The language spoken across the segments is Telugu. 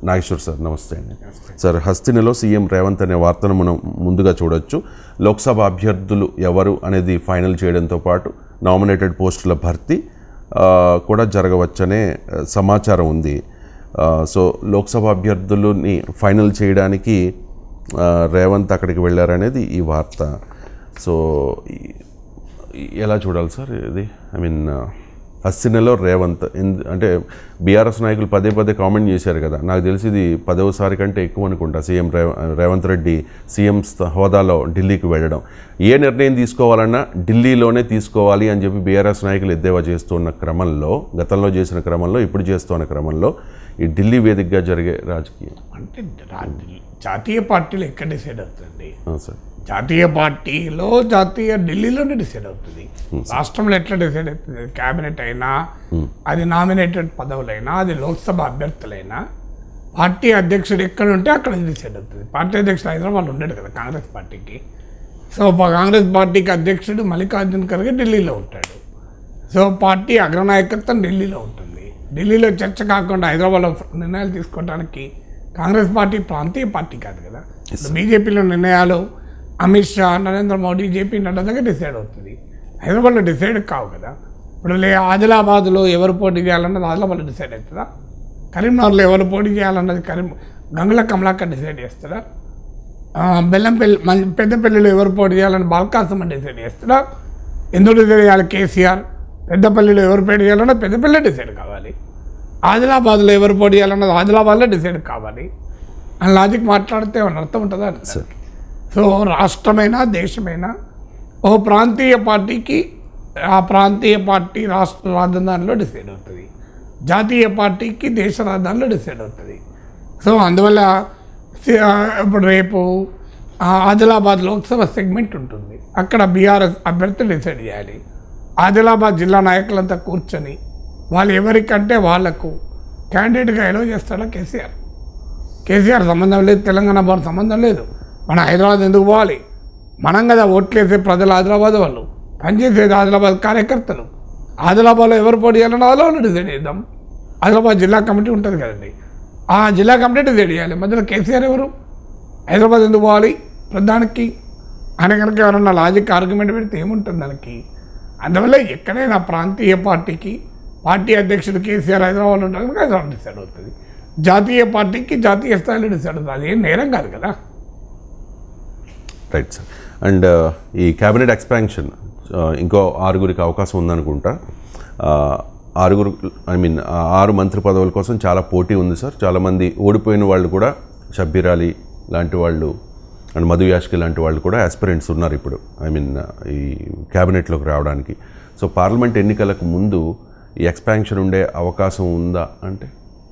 నాగేశ్వర్ సార్ నమస్తే అండి సార్ హస్తినిలో సీఎం రేవంత్ అనే వార్తను మనం ముందుగా చూడొచ్చు లోక్సభ అభ్యర్థులు ఎవరు అనేది ఫైనల్ చేయడంతో పాటు నామినేటెడ్ పోస్టుల భర్తీ ఆ, కూడా జరగవచ్చనే ఆ, సమాచారం ఉంది ఆ, సో లోక్సభ అభ్యర్థులని ఫైనల్ చేయడానికి ఆ, రేవంత్ అక్కడికి వెళ్ళారనేది ఈ వార్త సో ఈ- ఎలా చూడాలి సార్ ఇది ఐ మీన్ హస్తినలో రేవంత్ ఎందు- అంటే బీఆర్ఎస్ నాయకులు పదే పదే కామెంట్ చేశారు కదా నాకు తెలిసి ఇది పదవసారి కంటే ఎక్కువ అనుకుంటా సీఎం రేవ రేవంత్ రెడ్డి సీఎం స్థ- హోదాలో ఢిల్లీకి వెళ్ళడం ఏ నిర్ణయం తీసుకోవాలన్నా ఢిల్లీలోనే తీసుకోవాలి అని చెప్పి బీఆర్ఎస్ నాయకులు ఎద్దేవా చేస్తున్న క్రమంలో గతంలో చేసిన క్రమంలో ఇప్పుడు చేస్తున్న క్రమంలో ఈ ఢిల్లీ వేదికగా జరిగే రాజకీయం అంటే రా- జాతీయ పార్టీలు ఎక్కడ డిసైడ్ అవుతుంది ఆ, సార్ జాతీయ పార్టీలో జాతీయ ఢిల్లీలోనే డిసైడ్ అవుతుంది రాష్ట్రంలో ఎట్లా డిసైడ్ అవుతుంది క్యాబినెట్ అయినా అది నామినేటెడ్ పదవులైనా అది లోక్సభ అభ్యర్థులైనా పార్టీ అధ్యక్షుడు ఎక్కడ ఉంటే అక్కడ డిసైడ్ అవుతుంది పార్టీ అధ్యక్షుడు హైదరాబాద్ ఉండడు కదా కాంగ్రెస్ పార్టీకి సో ప- కాంగ్రెస్ పార్టీకి అధ్యక్షుడు మల్లికార్జున్ ఖర్గే ఢిల్లీలో ఉంటాడు సో పార్టీ అగ్రనాయకత్వం ఢిల్లీలో ఉంటుంది ఢిల్లీలో చర్చ కాకుండా హైదరాబాద్లో నిర్ణయాలు తీసుకోవడానికి కాంగ్రెస్ పార్టీ ప్రాంతీయ పార్టీ కాదు కదా బీజేపీలో నిర్ణయాలు అమిత్ షా నరేంద్ర మోడీ జేపీ నడ్డా దగ్గర డిసైడ్ అవుతుంది హైదరాబాద్లో డిసైడ్ కావు కదా ఇప్పుడు లే ఆదిలాబాద్లో ఎవరు పోటీ చేయాలన్నది ఆదిలాబాద్లో డిసైడ్ అవుతుందా కరీంనగర్లో ఎవరు పోటీ చేయాలన్నది కరీం గంగుల కమలాకర్ డిసైడ్ చేస్తారా ఆ, బెల్లంపల్లి మన పెద్దపల్లిలో ఎవరు పోటీ చేయాలని బాల్కాసం డిసైడ్ చేస్తారా ఎందుకు డిసైడ్ చేయాలి కేసీఆర్ పెద్దపల్లిలో ఎవరు పోటీ చేయాలన్నా పెద్దపల్లి డిసైడ్ కావాలి ఆదిలాబాద్లో ఎవరు పోటీ చేయాలన్నది ఆదిలాబాద్లో డిసైడ్ కావాలి అని లాజిక్ మాట్లాడితే ఏమన్నా అర్థం ఉంటుందా సార్ సో రాష్ట్రమైనా దేశమైనా ఓ ప్రాంతీయ పార్టీకి ఆ ప్రాంతీయ పార్టీ రాష్ట్ర రాజధానిలో డిసైడ్ అవుతుంది జాతీయ పార్టీకి దేశ రాజధానిలో డిసైడ్ అవుతుంది సో అందువల్ల సి- ఆ, ఇప్పుడు రేపు ఆ, ఆదిలాబాద్ లోక్సభ సెగ్మెంట్ ఉంటుంది అక్కడ బీఆర్ఎస్ అభ్యర్థి డిసైడ్ చేయాలి ఆదిలాబాద్ జిల్లా నాయకులంతా కూర్చొని వాళ్ళు ఎవరికంటే వాళ్లకు క్యాండిడేట్గా ఎలో చేస్తాడా కేసీఆర్ కేసీఆర్ సంబంధం లేదు తెలంగాణ భవన్ సంబంధం లేదు మన హైదరాబాద్ ఎందుకు పోవాలి మనం కదా ఓట్లేసే ప్రజలు ఆదిలాబాద్ వాళ్ళు పనిచేసేది ఆదిలాబాద్ కార్యకర్తలు ఆదిలాబాద్లో ఎవరు పోటీ చేయాలన్నా ఆదిలాబాద్లో డిసైడ్ చేద్దాం ఆదిలాబాద్ జిల్లా కమిటీ ఉంటుంది కదండి ఆ జిల్లా కమిటీ డిసైడ్ చేయాలి మధ్యలో కేసీఆర్ ఎవరు హైదరాబాద్ ఎందుకు పోవాలి ప్రధానికి ఆయన కనుక ఎవరన్నా లాజిక్ ఆర్గ్యుమెంట్ పెడితే ఏముంటుంది దానికి అందువల్ల ఎక్కడైనా ప్రాంతీయ పార్టీకి పార్టీ అధ్యక్షుడు కేసీఆర్ హైదరాబాద్లో ఉంటారు కనుక హైదరాబాద్ డిసైడ్ అవుతుంది జాతీయ పార్టీకి జాతీయ స్థాయిలో డిసైడ్ అవుతుంది అదేం నేరం కాదు కదా రైట్ సార్ అండ్ ఈ క్యాబినెట్ ఎక్స్పాన్షన్ ఇంకో ఆరుగురికి అవకాశం ఉందనుకుంటా ఆ, ఆరుగురు ఐ మీన్ ఆరు మంత్రి పదవుల కోసం చాలా పోటీ ఉంది సార్ చాలామంది ఓడిపోయిన వాళ్ళు కూడా షబ్బీర్ అలీ లాంటి వాళ్ళు అండ్ మధు యాష్కి లాంటి వాళ్ళు కూడా ఆస్పిరెంట్స్ ఉన్నారు ఇప్పుడు ఐ మీన్ ఈ క్యాబినెట్లోకి రావడానికి సో పార్లమెంట్ ఎన్నికలకు ముందు ఈ ఎక్స్పాన్షన్ ఉండే అవకాశం ఉందా అంటే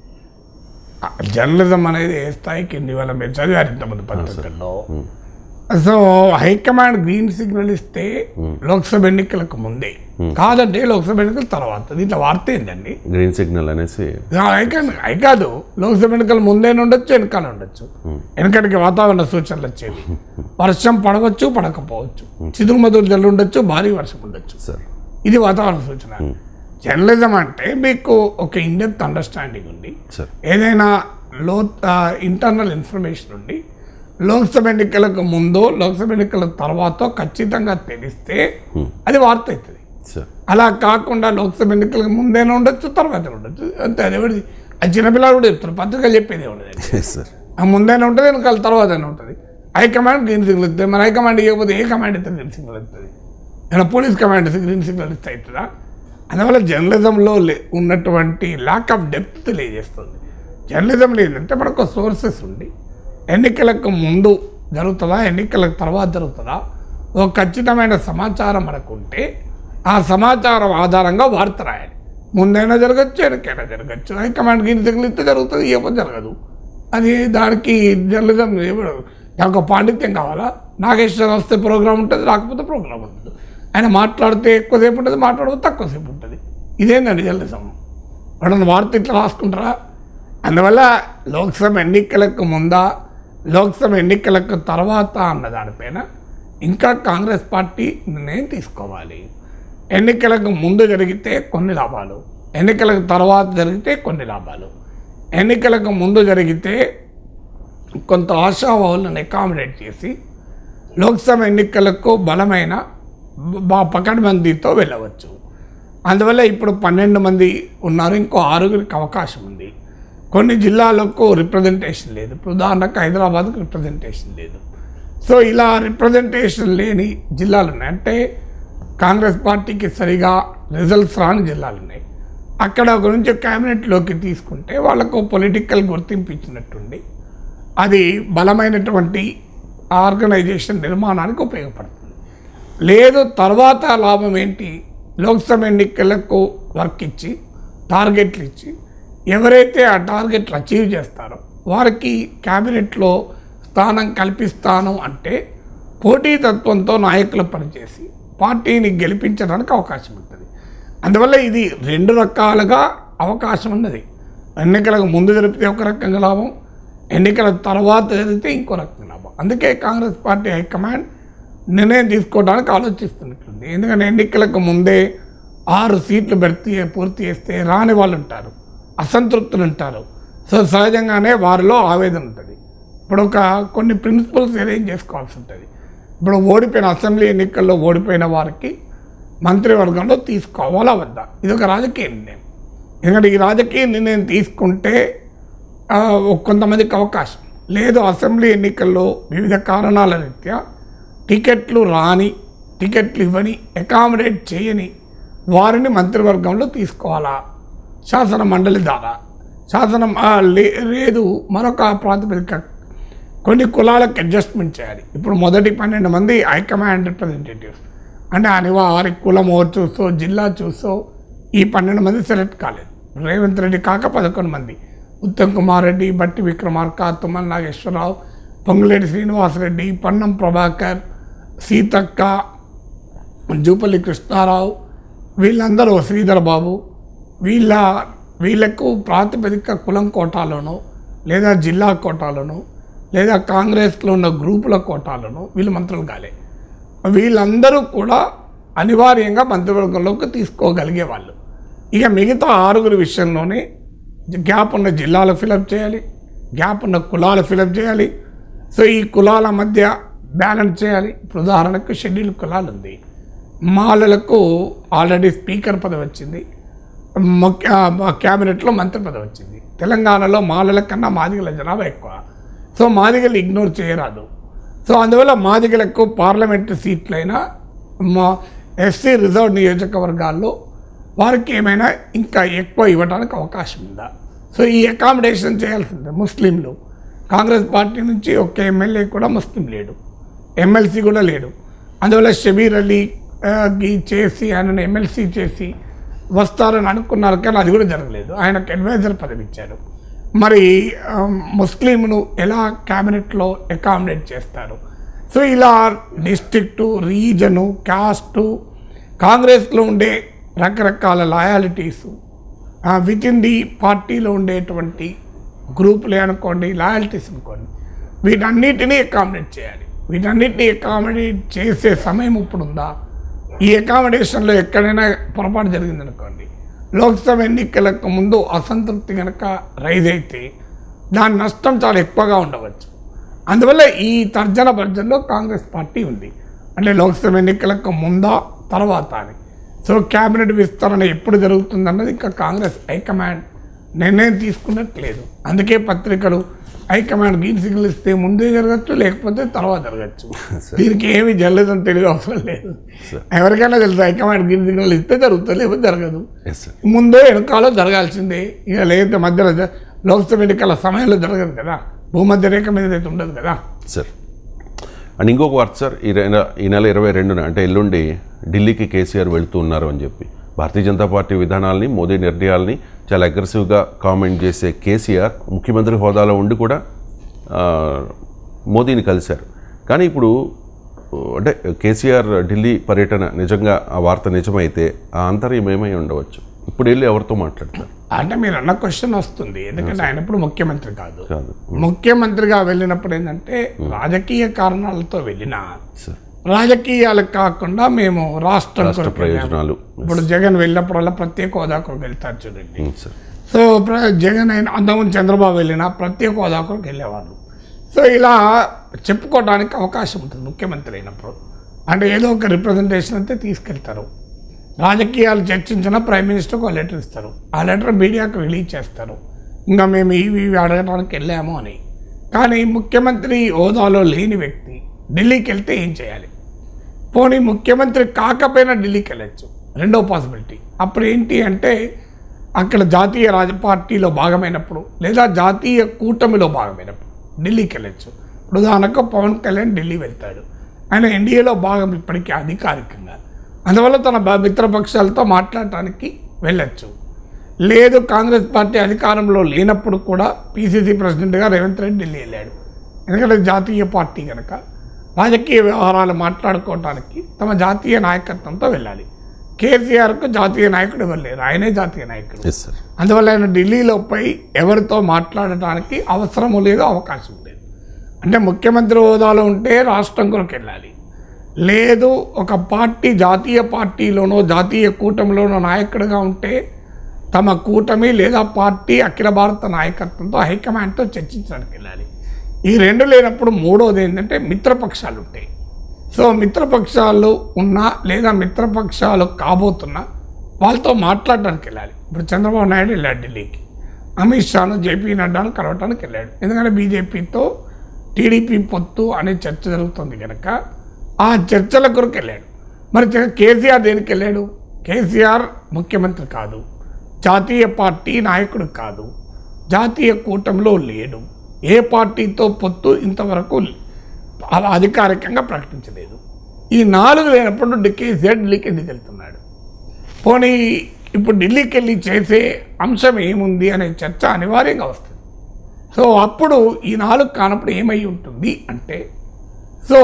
జర్నలిజం అనేది ఏ స్థాయికి ఉంది ఇవాళ మీరు చదివారు ఇంతమంది పత్రికల్లో సో హైకమాండ్ గ్రీన్ సిగ్నల్ ఇస్తే లోక్సభ ఎన్నికలకు ముందే కాదంటే లోక్సభ ఎన్నికల తర్వాత దీంట్లో వార్త ఏంటండి గ్రీన్ సిగ్నల్ అనేసి హైకమాండ్ అయి కాదు లోక్సభ ఎన్నికలు ముందే ఉండొచ్చు వెనకాల ఉండొచ్చు వెనకటికి వాతావరణ సూచనలు వచ్చేవి వర్షం పడవచ్చు పడకపోవచ్చు చిదురు మదురు జల్లు ఉండొచ్చు భారీ వర్షం ఉండొచ్చు సార్ ఇది వాతావరణ సూచన జర్నలిజం అంటే మీకు ఒక ఇండెప్త్ అండర్స్టాండింగ్ ఉంది సార్ ఏదైనా లో ఇంటర్నల్ ఇన్ఫర్మేషన్ ఉండి లోక్సభ ఎన్నికలకు ముందో లోక్సభ ఎన్నికల తర్వాత ఖచ్చితంగా తెలిస్తే అది వార్త అవుతుంది సార్ అలా కాకుండా లోక్సభ ఎన్నికలకు ముందేనే ఉండొచ్చు తర్వాత ఉండొచ్చు అంతే అది ఎవరిది అది చిన్నపిల్లలు కూడా చెప్తారు పత్రికలు చెప్పేది ఉండదు సార్ ఆ ముందైనా ఉంటుంది వెనకాల తర్వాతనే ఉంటుంది హైకమాండ్ గ్రీన్ సిగ్నల్ ఇస్తుంది మరి హైకమాండ్ ఇవ్వకపోతే ఏ కమాండ్ ఇస్తే గ్రీన్ సిగ్నల్ ఇస్తుంది ఏమైనా పోలీస్ కమాండ్ ఇస్తే గ్రీన్ సిగ్నల్ ఇస్తే అవుతుందా అందువల్ల జర్నలిజంలో లే- ఉన్నటువంటి ల్యాక్ ఆఫ్ డెప్త్ తెలియజేస్తుంది జర్నలిజంలో ఏంటంటే మనకు సోర్సెస్ ఉండి ఎన్నికలకు ముందు జరుగుతుందా ఎన్నికలకు తర్వాత జరుగుతుందా ఒక ఖచ్చితమైన సమాచారం మనకు ఉంటే ఆ సమాచారం ఆధారంగా వార్త రాయాలి ముందైనా జరగచ్చు వెనకైనా జరగచ్చు హైకమాండ్ గ్రీన్ సిగ్నల్ ఇస్తే జరుగుతుంది ఇవ్వకపోతే జరగదు అది దానికి జర్నలిజం ఎవడు దానికి ఒక పాండిత్యం కావాలా నాగేశ్వర వస్తే ప్రోగ్రామ్ ఉంటుంది రాకపోతే ప్రోగ్రామ్ ఉంటుంది ఆయన మాట్లాడితే ఎక్కువసేపు ఉంటుంది మాట్లాడితే తక్కువసేపు ఉంటుంది ఇదేందండి జర్నలిజం వాళ్ళని వార్త ఇట్లా రాసుకుంటారా అందువల్ల లోక్సభ ఎన్నికలకు ముందా లోక్సభ ఎన్నికలకు తర్వాత అన్న దానిపైన ఇంకా కాంగ్రెస్ పార్టీ నిర్ణయం తీసుకోవాలి ఎన్నికలకు ముందు జరిగితే కొన్ని లాభాలు ఎన్నికలకు తర్వాత జరిగితే కొన్ని లాభాలు ఎన్నికలకు ముందు జరిగితే కొంత ఆశావాహులను అకామిడేట్ చేసి లోక్సభ ఎన్నికలకు బలమైన బా పకడ్బందీతో వెళ్ళవచ్చు అందువల్ల ఇప్పుడు పన్నెండు మంది ఉన్నారు ఇంకో ఆరుగురికి అవకాశం ఉంది కొన్ని జిల్లాలకు రిప్రజెంటేషన్ లేదు ఇప్పుడు ఉదాహరణకు హైదరాబాద్కు రిప్రజెంటేషన్ లేదు సో ఇలా రిప్రజెంటేషన్ లేని జిల్లాలు ఉన్నాయి అంటే కాంగ్రెస్ పార్టీకి సరిగా రిజల్ట్స్ రాని జిల్లాలు ఉన్నాయి అక్కడ గురించి క్యాబినెట్లోకి తీసుకుంటే వాళ్ళకు పొలిటికల్ గుర్తింపు ఇచ్చినట్టుండి అది బలమైనటువంటి ఆర్గనైజేషన్ నిర్మాణానికి ఉపయోగపడుతుంది లేదు తర్వాత లాభం ఏంటి లోక్సభ ఎన్నికలకు వర్క్ ఇచ్చి టార్గెట్లు ఇచ్చి ఎవరైతే ఆ టార్గెట్లు అచీవ్ చేస్తారో వారికి క్యాబినెట్లో స్థానం కల్పిస్తాను అంటే పోటీతత్వంతో నాయకులు పనిచేసి పార్టీని గెలిపించడానికి అవకాశం ఉంటుంది అందువల్ల ఇది రెండు రకాలుగా అవకాశం ఉన్నది ఎన్నికలకు ముందు జరిపితే ఒక రకంగా లాభం ఎన్నికల తర్వాత జరిగితే ఇంకో రకంగా లాభం అందుకే కాంగ్రెస్ పార్టీ హైకమాండ్ నిర్ణయం తీసుకోవడానికి ఆలోచిస్తున్నట్లుంది ఎందుకంటే ఎన్నికలకు ముందే ఆరు సీట్లు భర్తీ పూర్తి చేస్తే రాని వాళ్ళు ఉంటారు అసంతృప్తులు ఉంటారు సో సహజంగానే వారిలో ఆవేదన ఉంటుంది ఇప్పుడు ఒక కొన్ని ప్రిన్సిపల్స్ అరేంజ్ చేసుకోవాల్సి ఉంటుంది ఇప్పుడు ఓడిపోయిన అసెంబ్లీ ఎన్నికల్లో ఓడిపోయిన వారికి మంత్రివర్గంలో తీసుకోవాలా వద్దా ఇది ఒక రాజకీయ నిర్ణయం ఎందుకంటే ఈ రాజకీయ నిర్ణయం తీసుకుంటే ఆ, కొంతమందికి అవకాశం లేదు అసెంబ్లీ ఎన్నికల్లో వివిధ కారణాల రీత్యా టికెట్లు రాని టికెట్లు ఇవ్వని అకామిడేట్ చేయని వారిని మంత్రివర్గంలో తీసుకోవాలా శాసన మండలి ద్వారా శాసనం ఆ, లే- లేదు మరొక ప్రాతిపదిక కొన్ని కులాలకు అడ్జస్ట్మెంట్ చేయాలి ఇప్పుడు మొదటి పన్నెండు మంది హైకమాండ్ రిప్రజెంటేటివ్స్ అంటే అని వారి కులమో చూసో జిల్లా చూసో ఈ పన్నెండు మంది సెలెక్ట్ కాలేదు రేవంత్ రెడ్డి కాక పదకొండు మంది ఉత్తమ్ కుమార్ రెడ్డి బట్టి విక్రమార్క తుమ్మల నాగేశ్వరరావు పొంగులేటి శ్రీనివాసరెడ్డి పన్నం ప్రభాకర్ సీతక్క జూపల్లి కృష్ణారావు వీళ్ళందరూ శ్రీధర్ బాబు వీళ్ళ వీళ్ళకు ప్రాతిపదిక కులం కోటాలోనో లేదా జిల్లా కోటాలోనో లేదా కాంగ్రెస్లో ఉన్న గ్రూపుల కోటాలోనో వీళ్ళు మంత్రులు కాలే వీళ్ళందరూ కూడా అనివార్యంగా మంత్రివర్గంలోకి తీసుకోగలిగే వాళ్ళు ఇక మిగతా ఆరుగురు విషయంలోనే గ్యాప్ ఉన్న జిల్లాలు ఫిలప్ చేయాలి గ్యాప్ ఉన్న కులాలు ఫిలప్ చేయాలి సో ఈ కులాల మధ్య బ్యాలెన్స్ చేయాలి ఇప్పుడు ఉదాహరణకు షెడ్యూల్ కులాలు ఉంది మాలలకు ఆల్రెడీ స్పీకర్ పదవి వచ్చింది ముఖ్య క్యాబినెట్లో మంత్రి పదవి వచ్చింది తెలంగాణలో మాలల కన్నా మాదిగల జనాభా ఎక్కువ సో మాదిగలు ఇగ్నోర్ చేయరాదు సో అందువల్ల మాదిగలకు పార్లమెంటు సీట్లైనా మా ఎస్సీ రిజర్వ్ నియోజకవర్గాల్లో వారికి ఏమైనా ఇంకా ఎక్కువ ఇవ్వడానికి అవకాశం ఉందా సో ఈ అకామిడేషన్ చేయాల్సిందే ముస్లింలు కాంగ్రెస్ పార్టీ నుంచి ఒక ఎమ్మెల్యే కూడా ముస్లిం లేడు ఎమ్మెల్సీ కూడా లేడు అందువల్ల షబీర్ అలీ ఆ, గి చేసి ఆయనను ఎమ్మెల్సీ చేసి వస్తారని అనుకున్నారు కానీ అది కూడా జరగలేదు ఆయనకు అడ్వైజర్ పదవి ఇచ్చారు మరి ఆ, ముస్లింను ఎలా క్యాబినెట్లో అకామిడేట్ చేస్తారు సో ఇలా డిస్ట్రిక్టు రీజను కాస్టు కాంగ్రెస్లో ఉండే రకరకాల లాయాలిటీసు విత్ ఇన్ ది పార్టీలో ఉండేటువంటి గ్రూపులే అనుకోండి లాయల్టీస్ అనుకోండి వీటన్నిటినీ అకామిడేట్ చేయాలి వీటన్నిటిని అకామిడేట్ చేసే సమయం ఇప్పుడు ఉందా ఈ అకామిడేషన్లో ఎక్కడైనా పొరపాటు జరిగిందనుకోండి లోక్సభ ఎన్నికలకు ముందు అసంతృప్తి కనుక రైజ్ అయితే దాని నష్టం చాలా ఎక్కువగా ఉండవచ్చు అందువల్ల ఈ తర్జన భర్జనలో కాంగ్రెస్ పార్టీ ఉంది అంటే లోక్సభ ఎన్నికలకు ముందా తర్వాత అని సో క్యాబినెట్ విస్తరణ ఎప్పుడు జరుగుతుందన్నది ఇంకా కాంగ్రెస్ హైకమాండ్ నిర్ణయం తీసుకున్నట్లేదు అందుకే పత్రికలు హైకమాండ్ గ్రీన్ సిగ్నల్ ఇస్తే ముందే జరగచ్చు లేకపోతే తర్వాత జరగచ్చు దీనికి ఏమి జరగదని తెలియ అవసరం లేదు ఎవరికైనా తెలుసు హైకమాండ్ గ్రీన్ సిగ్నల్ ఇస్తే జరుగుతుంది లేకపోతే జరగదు ఎస్ సార్ ముందో వెనకాలో జరగాల్సిందే ఇక లేకపోతే మధ్యలో జ- లోక్సభ ఎన్నికల సమయంలో జరగదు కదా భూమధ్య రేఖ మీద అయితే ఉండదు కదా సార్ అండ్ ఇంకొక వార్త సార్ ఈ రె- ఈ నెల ఇరవై రెండున అంటే ఎల్లుండి ఢిల్లీకి కేసీఆర్ వెళ్తూ ఉన్నారు అని చెప్పి భారతీయ జనతా పార్టీ విధానాల్ని మోదీ నిర్ణయాల్ని చాలా అగ్రెసివ్గా కామెంట్ చేసే కేసీఆర్ ముఖ్యమంత్రి హోదాలో ఉండి కూడా ఆ, మోదీని కలిశారు కానీ ఇప్పుడు అంటే కేసీఆర్ ఢిల్లీ పర్యటన నిజంగా ఆ వార్త నిజమైతే ఆ అంతర్యం ఏమై ఉండవచ్చు ఇప్పుడు వెళ్ళి ఎవరితో మాట్లాడతారు అంటే మీరు అన్న క్వశ్చన్ వస్తుంది ఎందుకంటే ఆయన ఇప్పుడు ముఖ్యమంత్రి కాదు కాదు ముఖ్యమంత్రిగా వెళ్ళినప్పుడు ఏంటంటే రాజకీయ కారణాలతో వెళ్ళినా సార్ రాజకీయాలు కాకుండా మేము రాష్ట్రం రాష్ట్ర కొరకు వెళ్ళాము. ప్రయోజనాలు ఇప్పుడు జగన్ వెళ్ళినప్పుడల్లా ప్రత్యేక హోదా కొరకు వెళ్తారు చూడండి ఉమ్, సార్ సో ప్ర- జగన్ అయిన అంతకుముందు చంద్రబాబు వెళ్ళినా ప్రత్యేక హోదా కొరకు వెళ్ళేవాళ్ళు సో ఇలా చెప్పుకోవడానికి అవకాశం ఉంటుంది ముఖ్యమంత్రి అయినప్పుడు అంటే ఏదో ఒక రిప్రజెంటేషన్ అయితే తీసుకెళ్తారు రాజకీయాలు చర్చించిన ప్రైమ్ మినిస్టర్కి ఒక లెటర్ ఇస్తారు ఆ లెటర్ మీడియాకు రిలీజ్ చేస్తారు ఇంకా మేము ఇవి ఇవి అడగడానికి వెళ్ళాము అని కానీ ముఖ్యమంత్రి హోదాలో లేని వ్యక్తి ఢిల్లీకి వెళ్తే ఏం చేయాలి పోనీ ముఖ్యమంత్రి కాకపోయినా ఢిల్లీకి వెళ్ళచ్చు రెండో పాసిబిలిటీ అప్పుడు ఏంటి అంటే అక్కడ జాతీయ రాజ పార్టీలో భాగమైనప్పుడు లేదా జాతీయ కూటమిలో భాగమైనప్పుడు ఢిల్లీకి వెళ్ళచ్చు ఇప్పుడు ఉదాహరణకు పవన్ కళ్యాణ్ ఢిల్లీ వెళ్తాడు ఆయన ఎన్డీఏలో భాగం ఇప్పటికీ అధికారికంగా అందువల్ల తన బ- మిత్రపక్షాలతో మాట్లాడటానికి వెళ్ళచ్చు లేదు కాంగ్రెస్ పార్టీ అధికారంలో లేనప్పుడు కూడా పీసీసీ ప్రెసిడెంట్గా రేవంత్ రెడ్డి ఢిల్లీ వెళ్ళాడు ఎందుకంటే జాతీయ పార్టీ కనుక రాజకీయ వ్యవహారాలు మాట్లాడుకోవడానికి తమ జాతీయ నాయకత్వంతో వెళ్ళాలి కేసీఆర్కు జాతీయ నాయకుడు ఎవరు లేరు ఆయనే జాతీయ నాయకుడు ఎస్ సార్ అందువల్ల ఆయన ఢిల్లీలో పోయి ఎవరితో మాట్లాడటానికి అవసరము లేదు అవకాశం లేదు అంటే ముఖ్యమంత్రి హోదాలో ఉంటే రాష్ట్రం కొరకు వెళ్ళాలి లేదు ఒక పార్టీ జాతీయ పార్టీలోనో జాతీయ కూటమిలోనో నాయకుడిగా ఉంటే తమ కూటమి లేదా పార్టీ అఖిల భారత నాయకత్వంతో హైకమాండ్తో చర్చించడానికి వెళ్ళాలి ఈ రెండు లేనప్పుడు మూడోది ఏంటంటే మిత్రపక్షాలు ఉంటాయి సో మిత్రపక్షాలు ఉన్నా లేదా మిత్రపక్షాలు కాబోతున్నా వాళ్ళతో మాట్లాడడానికి వెళ్ళాలి ఇప్పుడు చంద్రబాబు నాయుడు వెళ్ళాడు ఢిల్లీకి అమిత్ షాను జేపీ నడ్డాను కలవటానికి వెళ్ళాడు ఎందుకంటే బీజేపీతో టీడీపీ పొత్తు అనే చర్చ జరుగుతుంది కనుక ఆ చర్చల కొరకు వెళ్ళాడు మరి చ- కేసీఆర్ దేనికి వెళ్ళాడు కేసీఆర్ ముఖ్యమంత్రి కాదు జాతీయ పార్టీ నాయకుడు కాదు జాతీయ కూటమిలో లేడు ఏ పార్టీతో పొత్తు ఇంతవరకు అలా అధికారికంగా ప్రకటించలేదు ఈ నాలుగు లేనప్పుడు డి- కేసీఆర్ ఢిల్లీకి ఎందుకు వెళ్తున్నాడు పోనీ ఇప్పుడు ఢిల్లీకి వెళ్ళి చేసే అంశం ఏముంది అనే చర్చ అనివార్యంగా వస్తుంది సో అప్పుడు ఈ నాలుగు కానప్పుడు ఏమై ఉంటుంది అంటే సో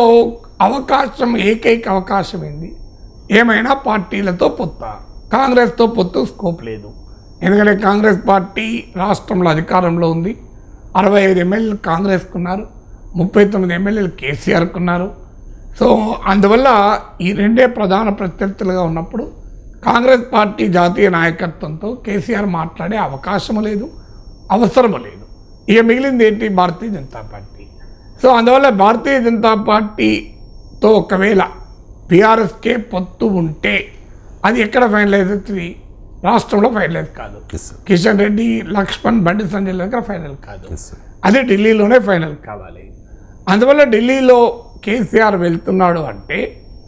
అవకాశం ఏకైక అవకాశం ఏంది ఏమైనా పార్టీలతో పొత్త కాంగ్రెస్తో పొత్తు స్కోప్ లేదు ఎందుకంటే కాంగ్రెస్ పార్టీ రాష్ట్రంలో అధికారంలో ఉంది అరవై ఐదు ఎమ్మెల్యేలు కాంగ్రెస్కు ఉన్నారు ముప్పై తొమ్మిది ఎమ్మెల్యేలు కేసీఆర్కు ఉన్నారు సో అందువల్ల ఈ రెండే ప్రధాన ప్రత్యర్థులుగా ఉన్నప్పుడు కాంగ్రెస్ పార్టీ జాతీయ నాయకత్వంతో కేసీఆర్ మాట్లాడే అవకాశము లేదు అవసరము లేదు ఇక మిగిలింది ఏంటి భారతీయ జనతా పార్టీ సో అందువల్ల భారతీయ జనతా పార్టీతో ఒకవేళ బీఆర్ఎస్కే పొత్తు ఉంటే అది ఎక్కడ ఫైనలైజ్ అవుతుంది రాష్ట్రంలో ఫైనలైజ్ కాదు ఎస్ సార్ కిషన్ రెడ్డి లక్ష్మణ్ బండి సంజయ్ దగ్గర ఫైనల్ కాదు ఎస్ సార్ అదే ఢిల్లీలోనే ఫైనల్ కావాలి అందువల్ల ఢిల్లీలో కేసీఆర్ వెళ్తున్నాడు అంటే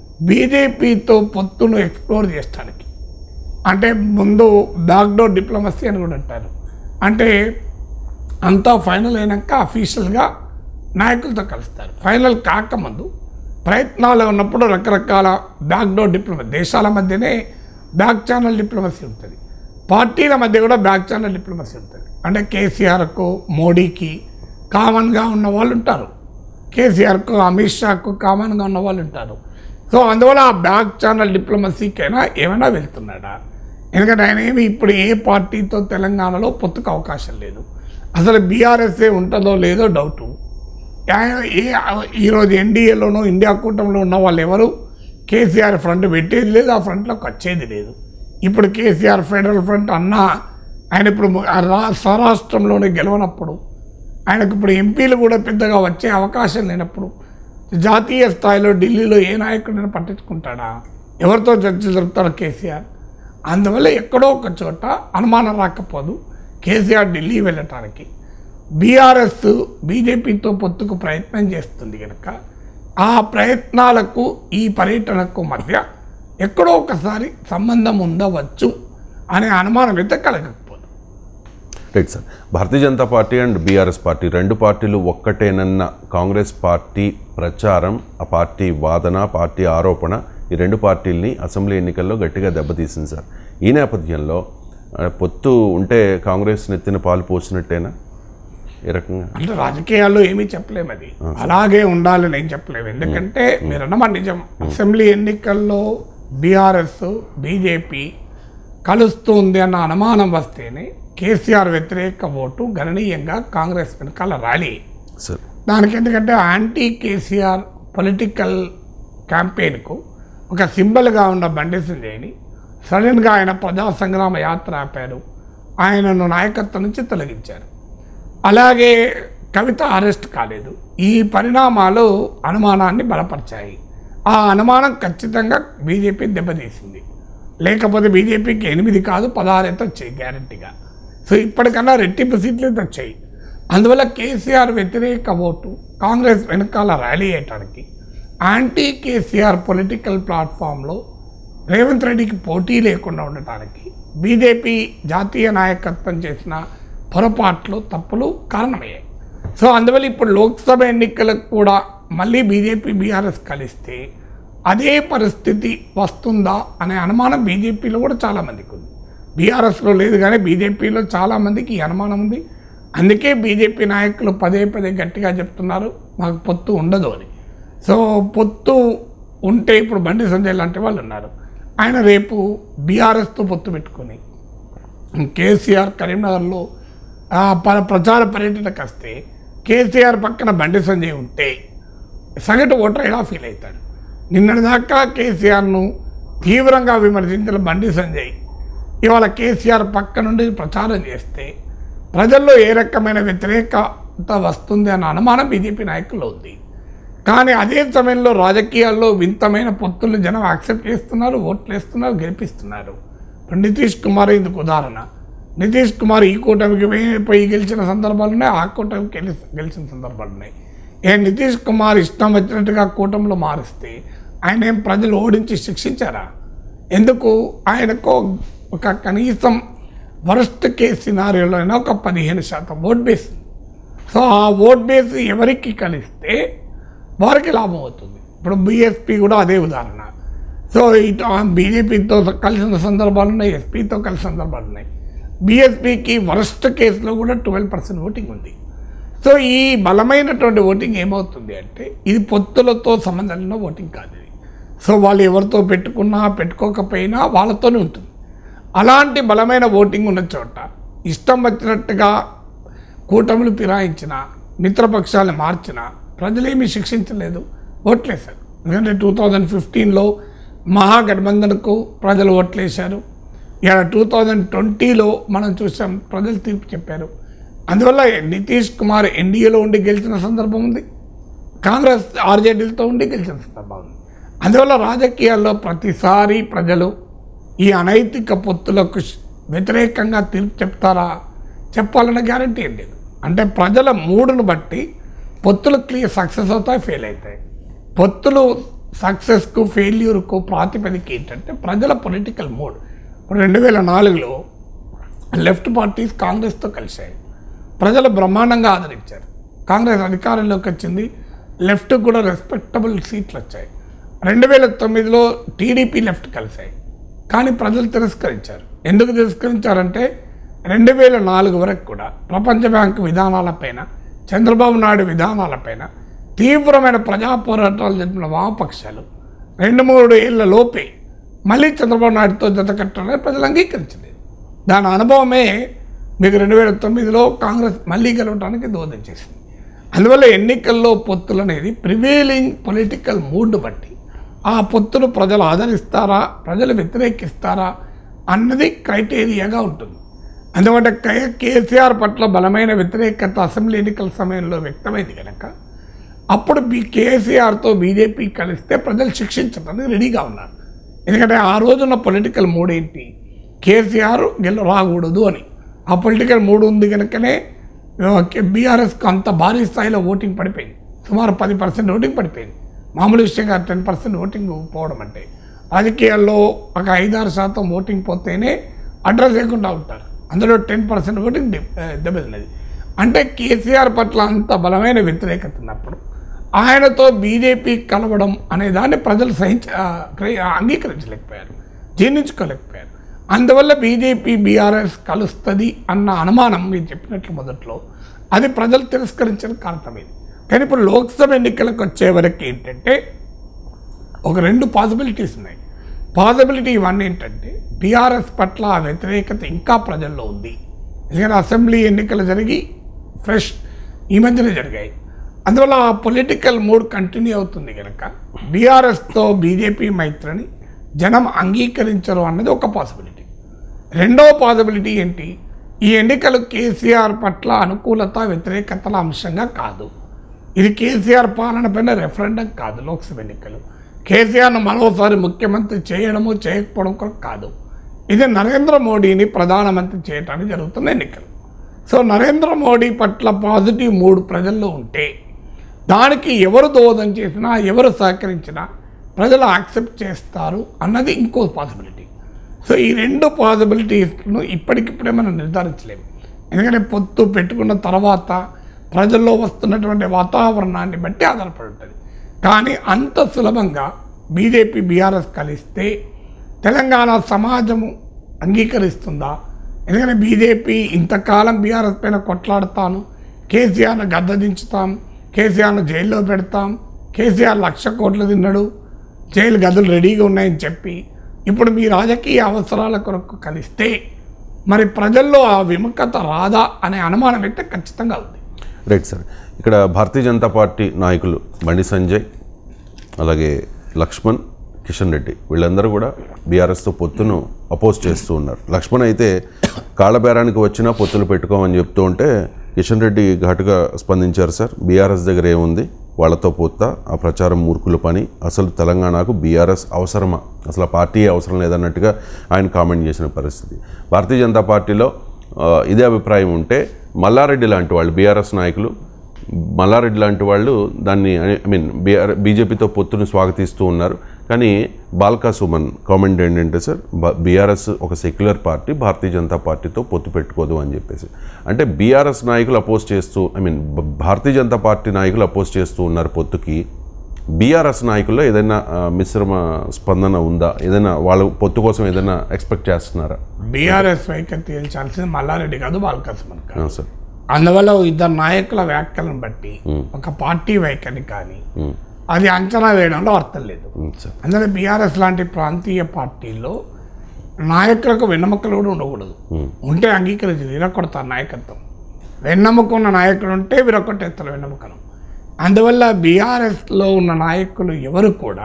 బీజేపీతో పొత్తును ఎక్స్ప్లోర్ చేయడానికి అంటే ముందు బ్యాక్డోర్ డిప్లొమసీ అని కూడా అంటారు అంటే అంతా ఫైనల్ అయినాక అఫీషియల్గా నాయకులతో కలుస్తారు ఫైనల్ కాకముందు ప్రయత్నాలు ఉన్నప్పుడు రకరకాల బ్యాక్డోర్ డిప్లొమసీ దేశాల మధ్యనే బ్యాక్ ఛానల్ డిప్లొమసీ ఉంటుంది పార్టీల మధ్య కూడా బ్యాక్ ఛానల్ డిప్లొమసీ ఉంటుంది అంటే కేసీఆర్కు మోడీకి కామన్గా ఉన్న వాళ్ళు ఉంటారు కేసీఆర్కు అమిత్ షాకు కామన్గా ఉన్న వాళ్ళు ఉంటారు సో అందువల్ల ఆ బ్యాక్ ఛానల్ డిప్లొమసీకైనా ఏమైనా వెళ్తున్నాడా ఎందుకంటే ఆయన ఏమి ఇప్పుడు ఏ పార్టీతో తెలంగాణలో పొత్తుకు అవకాశం లేదు అసలు బీఆర్ఎస్ఏ ఉంటుందో లేదో డౌటు ఆ- ఏ ఈరోజు ఎన్డీఏలోనూ ఇండియా కూటమిలో ఉన్న వాళ్ళు ఎవరు కేసీఆర్ ఫ్రంట్ పెట్టేది లేదు ఆ ఫ్రంట్లోకి వచ్చేది లేదు ఇప్పుడు కేసీఆర్ ఫెడరల్ ఫ్రంట్ అన్నా ఆయన ఇప్పుడు ఆ రా- స్వరాష్ట్రంలోనే గెలవనప్పుడు ఆయనకు ఇప్పుడు ఎంపీలు కూడా పెద్దగా వచ్చే అవకాశం లేనప్పుడు జాతీయ స్థాయిలో ఢిల్లీలో ఏ నాయకుడిని పట్టించుకుంటాడా ఎవరితో చర్చ జరుపుతాడు కేసీఆర్ అందువల్ల ఎక్కడో ఒక చోట అనుమానం రాకపోదు కేసీఆర్ ఢిల్లీ వెళ్ళటానికి బీఆర్ఎస్ బీజేపీతో పొత్తుకు ప్రయత్నం చేస్తుంది కనుక ఆ ప్రయత్నాలకు ఈ పర్యటనకు మధ్య ఎక్కడో ఒకసారి సంబంధం ఉండవచ్చు అనే అనుమానం అయితే కలగకపోదు right sir Bharatiya Janata party and BRS party రెండు పార్టీలు ఒక్కటేనన్న కాంగ్రెస్ పార్టీ ప్రచారం ఆ పార్టీ వాదన పార్టీ ఆరోపణ ఈ రెండు పార్టీల్ని అసెంబ్లీ ఎన్నికల్లో గట్టిగా దెబ్బతీసింది సార్ ఈ నేపథ్యంలో ఆ, పొత్తు ఉంటే కాంగ్రెస్ నెత్తిన పాలు పోసినట్టేనా ఏ రకంగా అంటే రాజకీయాల్లో ఏమీ చెప్పలేము అది అలాగే ఉండాలని ఏం చెప్పలేము ఎందుకంటే మీరు అన్నమాట నిజం అసెంబ్లీ ఎన్నికల్లో బీఆర్ఎస్ బీజేపీ కలుస్తుంది అన్న అనుమానం వస్తేనే కేసీఆర్ వ్యతిరేక ఓటు గణనీయంగా కాంగ్రెస్ వెనకాల ర్యాలీ సార్ దానికి ఎందుకంటే యాంటీ కేసీఆర్ పొలిటికల్ క్యాంపెయిన్కు ఒక సింబల్గా ఉన్న బండి సంజయ్ని సడన్గా ఆయన ప్రజా సంగ్రామ యాత్ర ఆపారు ఆయనను నాయకత్వం నుంచి తొలగించారు అలాగే కవిత అరెస్ట్ కాలేదు ఈ పరిణామాలు అనుమానాన్ని బలపరిచాయి ఆ అనుమానం ఖచ్చితంగా బీజేపీ దెబ్బతీసింది లేకపోతే బీజేపీకి ఎనిమిది కాదు పదహారు అయితే వచ్చాయి గ్యారంటీగా సో ఇప్పటికన్నా రెట్టింపు సీట్లు అయితే వచ్చాయి అందువల్ల కేసీఆర్ వ్యతిరేక ఓటు కాంగ్రెస్ వెనకాల ర్యాలీ అయ్యటానికి యాంటీ కేసీఆర్ పొలిటికల్ ప్లాట్ఫామ్లో రేవంత్ రెడ్డికి పోటీ లేకుండా ఉండటానికి బీజేపీ జాతీయ నాయకత్వం చేసిన పొరపాట్లు తప్పులు కారణమయ్యాయి సో అందువల్ల ఇప్పుడు లోక్సభ ఎన్నికలకు కూడా మళ్ళీ బీజేపీ బీఆర్ఎస్ కలిస్తే అదే పరిస్థితి వస్తుందా అనే అనుమానం బీజేపీలో కూడా చాలామందికి ఉంది బీఆర్ఎస్లో లేదు కానీ బీజేపీలో చాలామందికి ఈ అనుమానం ఉంది అందుకే బీజేపీ నాయకులు పదే పదే గట్టిగా చెప్తున్నారు మాకు పొత్తు ఉండదు అని సో పొత్తు ఉంటే ఇప్పుడు బండి సంజయ్ లాంటి వాళ్ళు ఉన్నారు ఆయన రేపు బీఆర్ఎస్తో పొత్తు పెట్టుకొని కేసీఆర్ కరీంనగర్లో ఆ, ప- ప్రచార పర్యటనకు వస్తే కేసీఆర్ పక్కన బండి సంజయ్ ఉంటే సగటు ఓటర్ ఎలా ఫీల్ అవుతాడు నిన్నటిదాకా కేసీఆర్ను తీవ్రంగా విమర్శించిన బండి సంజయ్ ఇవాళ కేసీఆర్ పక్క నుండి ప్రచారం చేస్తే ప్రజల్లో ఏ రకమైన వ్యతిరేకత వస్తుంది అన్న అనుమానం బీజేపీ నాయకుల్లో ఉంది కానీ అదే సమయంలో రాజకీయాల్లో వింతమైన పొత్తులు జనం యాక్సెప్ట్ చేస్తున్నారు ఓట్లు వేస్తున్నారు గెలిపిస్తున్నారు ఇప్పుడు నితీష్ కుమార్ ఇందుకు ఉదాహరణ నితీష్ కుమార్ ఈ కూటమికి వే- పోయి గెలిచిన సందర్భాలు ఉన్నాయి ఆ కూటమికి గెలి గెలిచిన సందర్భాలు ఉన్నాయి ఏ నితీష్ కుమార్ ఇష్టం వచ్చినట్టుగా కూటమిలో మారిస్తే ఆయన ఏం ప్రజలు ఓడించి శిక్షించారా ఎందుకు ఆయనకు ఒక కనీసం వరస్ట్ కేస్ సినారియోలోనే ఒక పదిహేను శాతం ఓట్ బేస్ ఉంది. సో ఆ ఓట్ బేస్ ఎవరికి కలిస్తే వారికి లాభం అవుతుంది ఇప్పుడు బీఎస్పీ కూడా అదే ఉదాహరణ సో ఇటు బీజేపీతో కలిసిన సందర్భాలు ఉన్నాయి ఎస్పీతో కలిసిన సందర్భాలు ఉన్నాయి బీఎస్పీకి వరస్ట్ కేసులో కూడా ట్వెల్వ్ పర్సెంట్ ఓటింగ్ ఉంది సో ఈ బలమైనటువంటి ఓటింగ్ ఏమవుతుంది అంటే ఇది పొత్తులతో సంబంధం ఉన్న ఓటింగ్ కాదు ఇది సో వాళ్ళు ఎవరితో పెట్టుకున్నా పెట్టుకోకపోయినా వాళ్ళతోనే ఉంటుంది అలాంటి బలమైన ఓటింగ్ ఉన్న చోట ఇష్టం వచ్చినట్టుగా కూటములు ఫిరాయించిన మిత్రపక్షాలను మార్చిన ప్రజలేమీ శిక్షించలేదు ఓట్లేశారు ఎందుకంటే టూ థౌజండ్ ఫిఫ్టీన్లో మహాగఠబంధన్కు ప్రజలు ఓట్లేశారు ఇక టూ థౌజండ్ ట్వంటీలో మనం చూసాం ప్రజలు తీర్పు చెప్పారు అందువల్ల నితీష్ కుమార్ ఎన్డీఏలో ఉండి గెలిచిన సందర్భం ఉంది కాంగ్రెస్ ఆర్జేడీలతో ఉండి గెలిచిన సందర్భం ఉంది అందువల్ల రాజకీయాల్లో ప్రతిసారి ప్రజలు ఈ అనైతిక పొత్తులకు శ్- వ్యతిరేకంగా తీర్పు చెప్తారా చెప్పాలన్న గ్యారంటీ ఏం లేదు అంటే ప్రజల మూడును బట్టి పొత్తులు క్లియర్ సక్సెస్ అవుతాయి ఫెయిల్ అవుతాయి పొత్తులు సక్సెస్కు ఫెయిల్యూర్కు ప్రాతిపదిక ఏంటంటే ప్రజల పొలిటికల్ మూడ్ ఇప్పుడు రెండు వేల నాలుగులో లెఫ్ట్ పార్టీస్ కాంగ్రెస్తో కలిశాయి ప్రజలు బ్రహ్మాండంగా ఆదరించారు కాంగ్రెస్ అధికారంలోకి వచ్చింది లెఫ్ట్ కూడా రెస్పెక్టబుల్ సీట్లు వచ్చాయి రెండు వేల తొమ్మిదిలో టీడీపీ లెఫ్ట్ కలిశాయి కానీ ప్రజలు తిరస్కరించారు ఎందుకు తిరస్కరించారంటే రెండు వేల నాలుగు వరకు కూడా ప్రపంచ బ్యాంకు విధానాలపైన చంద్రబాబు నాయుడు విధానాలపైన తీవ్రమైన ప్రజా పోరాటాలు జరిపిన వామపక్షాలు రెండు మూడు ఏళ్ల లోపే మళ్ళీ చంద్రబాబు నాయుడుతో జత కట్టాలని ప్రజలు అంగీకరించలేదు దాని అనుభవమే మీకు రెండు వేల తొమ్మిదిలో కాంగ్రెస్ మళ్ళీ గెలవడానికి దోహదం చేసింది అందువల్ల ఎన్నికల్లో పొత్తులు అనేది ప్రివేలింగ్ పొలిటికల్ మూడ్ బట్టి ఆ పొత్తును ప్రజలు ఆదరిస్తారా ప్రజలు వ్యతిరేకిస్తారా అన్నది క్రైటీరియాగా ఉంటుంది అందువల్ల కే- కేసీఆర్ పట్ల బలమైన వ్యతిరేకత అసెంబ్లీ ఎన్నికల సమయంలో వ్యక్తమైంది కనుక అప్పుడు బీ కేసీఆర్తో బీజేపీ కలిస్తే ప్రజలు శిక్షించడానికి రెడీగా ఉన్నారు ఎందుకంటే ఆ రోజున్న పొలిటికల్ మూడ్ ఏంటి కేసీఆర్ గెలు రాకూడదు అని ఆ పొలిటికల్ మూడ్ ఉంది కనుకనే బీఆర్ఎస్కి అంత భారీ స్థాయిలో ఓటింగ్ పడిపోయింది సుమారు పది పర్సెంట్ ఓటింగ్ పడిపోయింది మామూలు విషయంగా టెన్ పర్సెంట్ ఓటింగ్ పోవడం అంటే రాజకీయాల్లో ఒక ఐదారు శాతం ఓటింగ్ పోతేనే అడ్రస్ లేకుండా ఉంటారు అందులో టెన్ పర్సెంట్ ఓటింగ్ దెబ్- ఆ, దెబ్బతిన్నది అంటే కేసీఆర్ పట్ల అంత బలమైన వ్యతిరేకత ఉన్నప్పుడు ఆయనతో బీజేపీ కలవడం అనే దాన్ని ప్రజలు సహించ ఆ, గ్రహి- అంగీకరించలేకపోయారు జీర్ణించుకోలేకపోయారు అందువల్ల బీజేపీ బీఆర్ఎస్ కలుస్తుంది అన్న అనుమానం మీరు చెప్పినట్లు మొదట్లో అది ప్రజలు తిరస్కరించిన కారణం ఇది కానీ ఇప్పుడు లోక్సభ ఎన్నికలకు వచ్చే వరకు ఏంటంటే ఒక రెండు పాసిబిలిటీస్ ఉన్నాయి పాసిబిలిటీ వన్ ఏంటంటే బీఆర్ఎస్ పట్ల ఆ వ్యతిరేకత ఇంకా ప్రజల్లో ఉంది ఎందుకంటే అసెంబ్లీ ఎన్నికలు జరిగి ఫ్రెష్ ఈ మధ్యనే జరిగాయి అందువల్ల ఆ పొలిటికల్ మూడ్ కంటిన్యూ అవుతుంది కనుక బీఆర్ఎస్తో బీజేపీ మైత్రిని జనం అంగీకరించరు అన్నది ఒక పాసిబిలిటీ రెండవ పాసిబిలిటీ ఏంటి ఈ ఎన్నికలు కేసీఆర్ పట్ల అనుకూలత వ్యతిరేకతల అంశంగా కాదు ఇది కేసీఆర్ పాలన పైన రెఫరెండం కాదు లోక్సభ ఎన్నికలు కేసీఆర్ను మరోసారి ముఖ్యమంత్రి చేయడము చేయకపోవడం కొరకు కాదు ఇది నరేంద్ర మోడీని ప్రధానమంత్రి చేయడానికి జరుగుతున్న ఎన్నికలు సో నరేంద్ర మోడీ పట్ల పాజిటివ్ మూడు ప్రజల్లో ఉంటే దానికి ఎవరు దోహదం చేసినా ఎవరు సహకరించినా ప్రజలు యాక్సెప్ట్ చేస్తారు అన్నది ఇంకో పాసిబిలిటీ సో ఈ రెండు పాసిబిలిటీస్ను ఇప్పటికిప్పుడే మనం నిర్ధారించలేము ఎందుకంటే పొత్తు పెట్టుకున్న తర్వాత ప్రజల్లో వస్తున్నటువంటి వాతావరణాన్ని బట్టి ఆధారపడి ఉంటుంది కానీ అంత సులభంగా బీజేపీ బీఆర్ఎస్ కలిస్తే తెలంగాణ సమాజము అంగీకరిస్తుందా ఎందుకంటే బీజేపీ ఇంతకాలం బీఆర్ఎస్ పైన కొట్లాడతాను కేసీఆర్ను గద్దదించుతాం కేసీఆర్ను జైల్లో పెడతాం కేసీఆర్ లక్ష కోట్లు తిన్నాడు జైలు గదులు రెడీగా ఉన్నాయని చెప్పి ఇప్పుడు మీ రాజకీయ అవసరాల కొరకు కలిస్తే మరి ప్రజల్లో ఆ విముఖత రాదా అనే అనుమానం అయితే ఖచ్చితంగా ఉంది రైట్ సార్ ఇక్కడ భారతీయ జనతా పార్టీ నాయకులు బండి సంజయ్ అలాగే లక్ష్మణ్ కిషన్ రెడ్డి వీళ్ళందరూ కూడా బీఆర్ఎస్తో పొత్తును అపోజ్ చేస్తూ ఉన్నారు లక్ష్మణ్ అయితే కాళ్ళబేరానికి వచ్చినా పొత్తులు పెట్టుకోమని చెప్తూ ఉంటే కిషన్ రెడ్డి ఘాటుగా స్పందించారు సార్ బీఆర్ఎస్ దగ్గర ఏముంది వాళ్ళతో పొత్త ఆ ప్రచారం మూర్ఖుల పని అసలు తెలంగాణకు బీఆర్ఎస్ అవసరమా అసలు ఆ పార్టీ అవసరం లేదన్నట్టుగా ఆయన కామెంట్ చేసిన పరిస్థితి భారతీయ జనతా పార్టీలో ఆ, ఇదే అభిప్రాయం ఉంటే మల్లారెడ్డి లాంటి వాళ్ళు బీఆర్ఎస్ నాయకులు మల్లారెడ్డి లాంటి వాళ్ళు దాన్ని ఐ మీన్ బీఆర్ బీజేపీతో పొత్తును స్వాగతిస్తూ ఉన్నారు కానీ బాల్కా సుమన్ కామెంట్ ఏంటంటే సార్ బీఆర్ఎస్ ఒక సెక్యులర్ పార్టీ భారతీయ జనతా పార్టీతో పొత్తు పెట్టుకోదు అని చెప్పేసి అంటే బీఆర్ఎస్ నాయకులు అపోజ్ చేస్తూ I mean Bharatiya Janata party నాయకులు అపోజ్ చేస్తూ ఉన్నారు పొత్తుకి బీఆర్ఎస్ నాయకుల్లో ఏదైనా ఆ, మిశ్రమ స్పందన ఉందా ఏదైనా వాళ్ళ పొత్తు కోసం ఏదైనా ఎక్స్పెక్ట్ చేస్తున్నారా బీఆర్ఎస్ వైఖరి తేల్చాల్సింది మల్లారెడ్డి కాదు బాలకృష్ణ కాదు ఆ, సార్ అందువల్ల ఇద్దరు నాయకుల వ్యాఖ్యలను బట్టి ఒక పార్టీ వైఖరి కానీ ఉమ్, అది అంచనా వేయడంలో అర్థం లేదు ఉమ్, సార్ అందులో బీఆర్ఎస్ లాంటి ప్రాంతీయ పార్టీల్లో నాయకులకు వెన్నెముకలు కూడా ఉండకూడదు ఉంటే అంగీకరించి విరగొడతారు నాయకత్వం వెన్నెముక ఉన్న నాయకుడు ఉంటే విరగొట్టేస్తారు వెన్నెముకను అందువల్ల బీఆర్ఎస్లో ఉన్న నాయకులు ఎవరు కూడా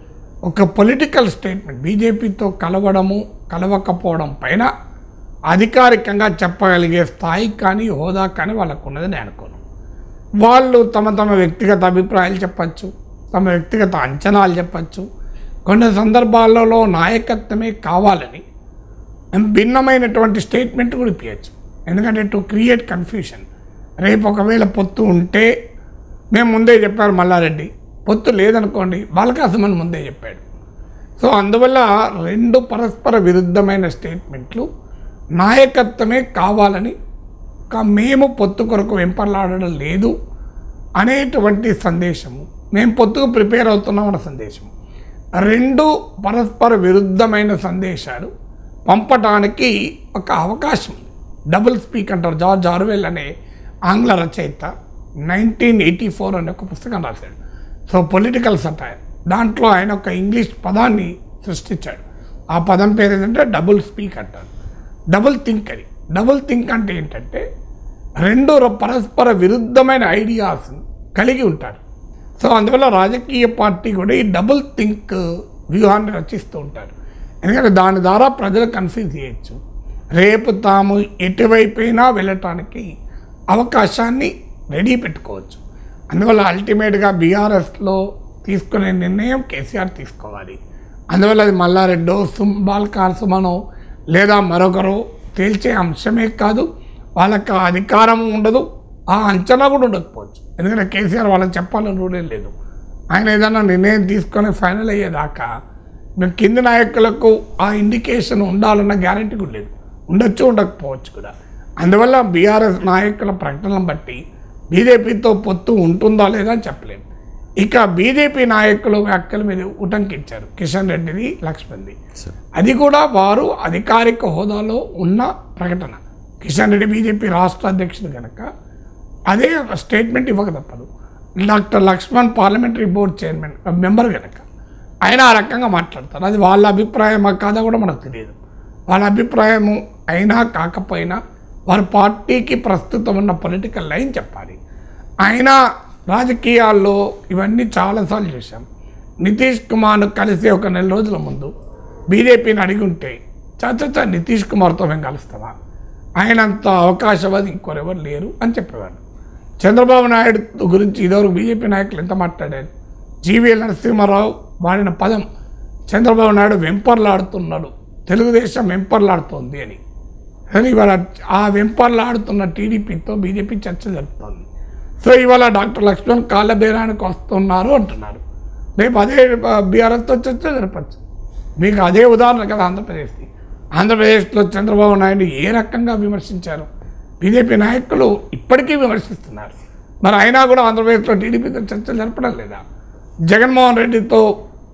ఒక పొలిటికల్ స్టేట్మెంట్ బీజేపీతో కలవడము కలవకపోవడం పైన అధికారికంగా చెప్పగలిగే స్థాయి కానీ హోదా కానీ వాళ్ళకు ఉన్నది నేను అనుకోను వాళ్ళు తమ తమ వ్యక్తిగత అభిప్రాయాలు చెప్పచ్చు తమ వ్యక్తిగత అంచనాలు చెప్పచ్చు కొన్ని సందర్భాలలో నాయకత్వమే కావాలని భిన్నమైనటువంటి స్టేట్మెంట్ కూడా ఇప్పించచ్చు ఎందుకంటే టు క్రియేట్ కన్ఫ్యూషన్ రేపు ఒకవేళ పొత్తు ఉంటే మేము ముందే చెప్పారు మల్లారెడ్డి పొత్తు లేదనుకోండి బాలకాసుమని ముందే చెప్పాడు సో అందువల్ల రెండు పరస్పర విరుద్ధమైన స్టేట్మెంట్లు నాయకత్వమే కావాలని కా- మేము పొత్తు కొరకు వెంపర్లాడడం లేదు అనేటువంటి సందేశము మేము పొత్తుకు ప్రిపేర్ అవుతున్నామన్న సందేశం రెండు పరస్పర విరుద్ధమైన సందేశాలు పంపటానికి ఒక అవకాశం ఉంది డబుల్ స్పీక్ అంటారు జార్జ్ ఆర్వెల్ అనే ఆంగ్ల రచయిత నైన్టీన్ ఎయిటీ ఫోర్ అనే ఒక పుస్తకం రాశాడు సో పొలిటికల్ సటైర్ దాంట్లో ఆయన ఒక ఇంగ్లీష్ పదాన్ని సృష్టించాడు ఆ పదం పేరు ఏంటంటే డబుల్ స్పీక్ అంటారు డబుల్ థింక్ అని డబుల్ థింక్ అంటే ఏంటంటే రెండు ర- పరస్పర విరుద్ధమైన ఐడియాస్ కలిగి ఉంటారు సో అందువల్ల రాజకీయ పార్టీ కూడా ఈ డబుల్ థింక్ వ్యూహాన్ని రచిస్తూ ఉంటారు ఎందుకంటే దాని ద్వారా ప్రజలు కన్ఫ్యూజ్ చేయొచ్చు రేపు తాము ఎటువైపోయినా వెళ్ళటానికి అవకాశాన్ని రెడీ పెట్టుకోవచ్చు అందువల్ల అల్టిమేట్గా బీఆర్ఎస్లో తీసుకునే నిర్ణయం కేసీఆర్ తీసుకోవాలి అందువల్ల అది మల్లారెడ్డో సుమ్ బాల్కార్ సుమనో లేదా మరొకరు తేల్చే అంశమే కాదు వాళ్ళకి ఆ అధికారం ఉండదు ఆ అంచనా కూడా ఉండకపోవచ్చు ఎందుకంటే కేసీఆర్ వాళ్ళకి చెప్పాలని రూలే లేదు ఆయన ఏదైనా నిర్ణయం తీసుకొని ఫైనల్ అయ్యేదాకా మేము కింది నాయకులకు ఆ ఇండికేషన్ ఉండాలన్న గ్యారంటీ కూడా లేదు ఉండొచ్చు ఉండకపోవచ్చు కూడా అందువల్ల బీఆర్ఎస్ నాయకుల ప్రకటనలను బట్టి బీజేపీతో పొత్తు ఉంటుందా లేదా అని చెప్పలేము ఇక బీజేపీ నాయకులు వ్యాఖ్యలు మీద ఉటంకించారు కిషన్ రెడ్డిది లక్ష్మణ్ది సార్ అది కూడా వారు అధికారిక హోదాలో ఉన్న ప్రకటన కిషన్ రెడ్డి బీజేపీ రాష్ట్ర అధ్యక్షుడు కనుక అదే ఒక స్టేట్మెంట్ ఇవ్వక తప్పదు doctor Laxman parliamentary board chairman member కనుక ఆయన ఆ రకంగా మాట్లాడతారు అది వాళ్ళ అభిప్రాయమా కాదా కూడా మనకు తెలియదు వాళ్ళ అభిప్రాయము అయినా కాకపోయినా వారి పార్టీకి ప్రస్తుతం ఉన్న పొలిటికల్ లైన్ చెప్పాలి అయినా రాజకీయాల్లో ఇవన్నీ చాలాసార్లు చూసాం నితీష్ కుమార్ను కలిసి ఒక నెల రోజుల ముందు బీజేపీని అడిగి ఉంటే చచ్చ నితీష్ కుమార్తో మేము కలుస్తామా ఆయనంత అవకాశవాది ఇంకొరెవరు లేరు అని చెప్పేవాడు చంద్రబాబు నాయుడు గురించి ఇదివరకు బీజేపీ నాయకులు ఎంత మాట్లాడారు జీవీఎల్ నరసింహారావు వాడిన పదం చంద్రబాబు నాయుడు వెంపర్లాడుతున్నాడు తెలుగుదేశం వెంపర్లాడుతోంది అని కానీ ఇవాళ ఆ వెంపర్లాడుతున్న టీడీపీతో బీజేపీ చర్చ జరుపుతోంది సో ఇవాళ డాక్టర్ లక్ష్మణ్ కాళ్ళ బేరానికి వస్తున్నారు అంటున్నారు రేపు అదే బీఆర్ఎస్తో చర్చ జరపచ్చు మీకు అదే ఉదాహరణ కదా ఆంధ్రప్రదేశ్ది ఆంధ్రప్రదేశ్లో చంద్రబాబు నాయుడు ఏ రకంగా విమర్శించారు బీజేపీ నాయకులు ఇప్పటికీ విమర్శిస్తున్నారు మరి అయినా కూడా ఆంధ్రప్రదేశ్లో టీడీపీతో చర్చలు జరపడం లేదా జగన్మోహన్ రెడ్డితో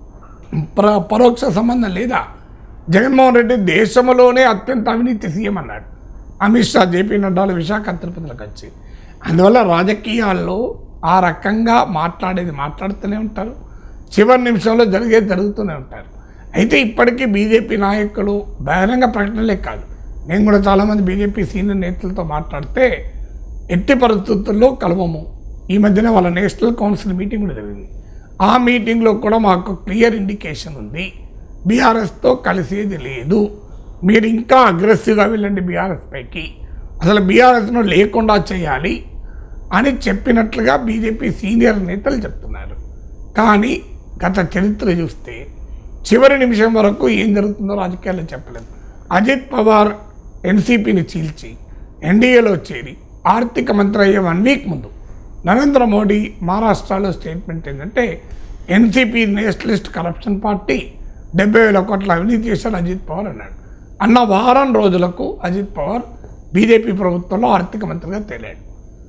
ప్ర పరోక్ష సంబంధం లేదా జగన్మోహన్ రెడ్డి దేశంలోనే అత్యంత అవినీతి సీఎం అన్నాడు అమిత్ షా జేపీ నడ్డాలు విశాఖ తిరుపతిలోకి వచ్చి అందువల్ల రాజకీయాల్లో ఆ రకంగా మాట్లాడేది మాట్లాడుతూనే ఉంటారు చివరి నిమిషంలో జరిగేది జరుగుతూనే ఉంటారు అయితే ఇప్పటికీ బీజేపీ నాయకులు బహిరంగ ప్రకటనలే కాదు నేను కూడా చాలామంది బీజేపీ సీనియర్ నేతలతో మాట్లాడితే ఎట్టి పరిస్థితుల్లో కలవము ఈ మధ్యన వాళ్ళ నేషనల్ కౌన్సిల్ మీటింగ్ కూడా జరిగింది ఆ మీటింగ్లో కూడా మాకు క్లియర్ ఇండికేషన్ ఉంది బీఆర్ఎస్తో కలిసేది లేదు మీరు ఇంకా అగ్రెసివ్గా వెళ్ళండి బీఆర్ఎస్ పైకి అసలు బీఆర్ఎస్ను లేకుండా చేయాలి అని చెప్పినట్లుగా బీజేపీ సీనియర్ నేతలు చెప్తున్నారు కానీ గత చరిత్ర చూస్తే చివరి నిమిషం వరకు ఏం జరుగుతుందో రాజకీయాల్లో చెప్పలేదు అజిత్ పవార్ ఎన్సీపీని చీల్చి ఎన్డీఏలో చేరి ఆర్థిక మంత్రి అయ్యే వన్ వీక్ ముందు నరేంద్ర మోడీ మహారాష్ట్రలో స్టేట్మెంట్ ఏంటంటే ఎన్సీపీ నేషనలిస్ట్ కరప్షన్ పార్టీ డెబ్బై వేల కోట్ల అవినీతి చేశాడు అజిత్ పవార్ అన్నాడు అన్న వారం రోజులకు అజిత్ పవార్ బీజేపీ ప్రభుత్వంలో ఆర్థిక మంత్రిగా తేలాడు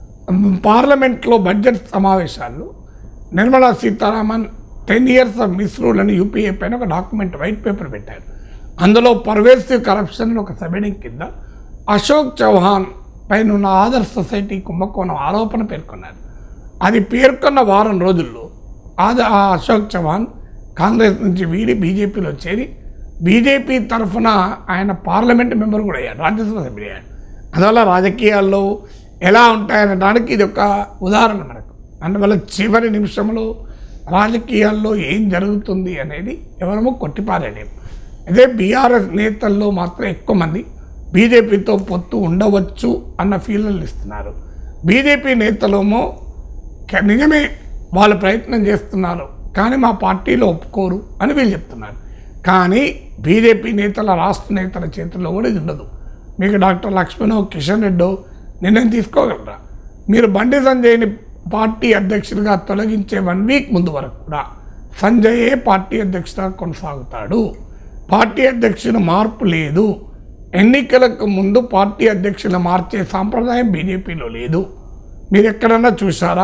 పార్లమెంట్లో బడ్జెట్ సమావేశాల్లో Nirmala Sitharaman ten years of misrule అని యూపీఏ పైన ఒక డాక్యుమెంట్ వైట్ పేపర్ పెట్టారు అందులో పర్వేసివ్ కరప్షన్ ఒక సబెడింగ్ కింద అశోక్ చౌహాన్ పైన ఉన్న ఆదర్శ్ సొసైటీ కుంభకోణం ఆరోపణ పేర్కొన్నారు అది పేర్కొన్న వారం రోజుల్లో ఆద ఆ అశోక్ చౌహాన్ కాంగ్రెస్ నుంచి వీడి బీజేపీలో చేరి బీజేపీ తరఫున ఆయన పార్లమెంట్ మెంబర్ కూడా అయ్యాడు రాజ్యసభ సభ్యుడు అయ్యాడు అందువల్ల రాజకీయాల్లో ఎలా ఉంటాయనడానికి ఇది ఒక ఉదాహరణ మనకు అందువల్ల చివరి నిమిషంలో రాజకీయాల్లో ఏం జరుగుతుంది అనేది ఎవరమో కొట్టిపారేయలేము అదే బీఆర్ఎస్ నేతల్లో మాత్రం ఎక్కువ మంది బీజేపీతో పొత్తు ఉండవచ్చు అన్న ఫీలింగ్లు ఇస్తున్నారు బీజేపీ నేతలేమో క- నిజమే వాళ్ళు ప్రయత్నం చేస్తున్నారు కానీ మా పార్టీలో ఒప్పుకోరు అని వీళ్ళు చెప్తున్నారు కానీ బీజేపీ నేతల రాష్ట్ర నేతల చేతుల్లో కూడా ఇది ఉండదు మీకు డాక్టర్ లక్ష్మణో కిషన్ రెడ్డో నిర్ణయం తీసుకోగలరా మీరు బండి సంజయ్ని పార్టీ అధ్యక్షుడిగా తొలగించే వన్ వీక్ ముందు వరకు కూడా సంజయే పార్టీ అధ్యక్షుడిగా కొనసాగుతాడు పార్టీ అధ్యక్షుడు మార్పు లేదు ఎన్నికలకు ముందు పార్టీ అధ్యక్షులు మార్చే సాంప్రదాయం బీజేపీలో లేదు మీరు ఎక్కడన్నా చూసారా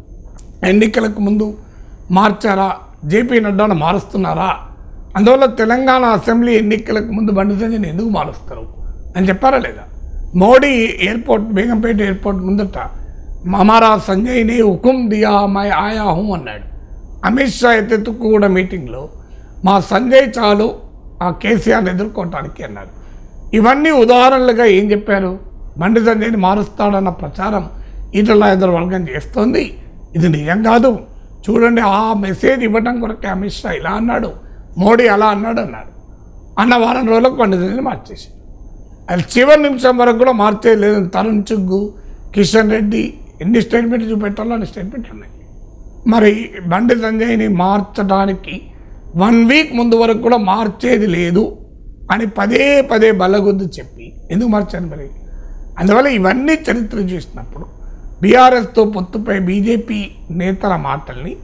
ఎన్నికలకు ముందు మార్చారా జేపీ నడ్డాను మారుస్తున్నారా అందువల్ల తెలంగాణ అసెంబ్లీ ఎన్నికలకు ముందు బండి సంజయ్ని ఎందుకు మారుస్తారు అని చెప్పారా లేదా మోడీ ఎయిర్పోర్ట్ బేగంపేట ఎయిర్పోర్ట్ ముందట హమారా సంజయ్ని హుకుం దియా మై ఆయా హూ అన్నాడు అమిత్ షా ఎత్తెత్తుకు కూడా మీటింగ్లో మా సంజయ్ చాలు ఆ కేసీఆర్ని ఎదుర్కోవటానికి అన్నారు ఇవన్నీ ఉదాహరణలుగా ఏం చెప్పారు బండి సంజయ్ని మారుస్తాడన్న ప్రచారం ఈటల ఇద్దరు వర్గం చేస్తోంది ఇది నిజం కాదు చూడండి ఆ మెసేజ్ ఇవ్వటం కొరకే అమిత్ షా ఇలా అన్నాడు మోడీ అలా అన్నాడు అన్నాడు అన్న వారం రోజులకు బండి సంజయ్ని మార్చేసి అది చివరి నిమిషం వరకు కూడా మార్చేది లేదు తరుణ్ చుగ్గు కిషన్ రెడ్డి ఎన్ని స్టేట్మెంట్లు చూపెట్టాలో అన్ని స్టేట్మెంట్లు ఉన్నాయి మరి బండి సంజయ్ని మార్చడానికి వన్ వీక్ ముందు వరకు కూడా మార్చేది లేదు అని పదే పదే బల్లగొద్దు చెప్పి ఎందుకు మార్చారు మరి అందువల్ల ఇవన్నీ చరిత్ర చూసినప్పుడు బీఆర్ఎస్తో పొత్తుపై బీజేపీ నేతల మాటల్ని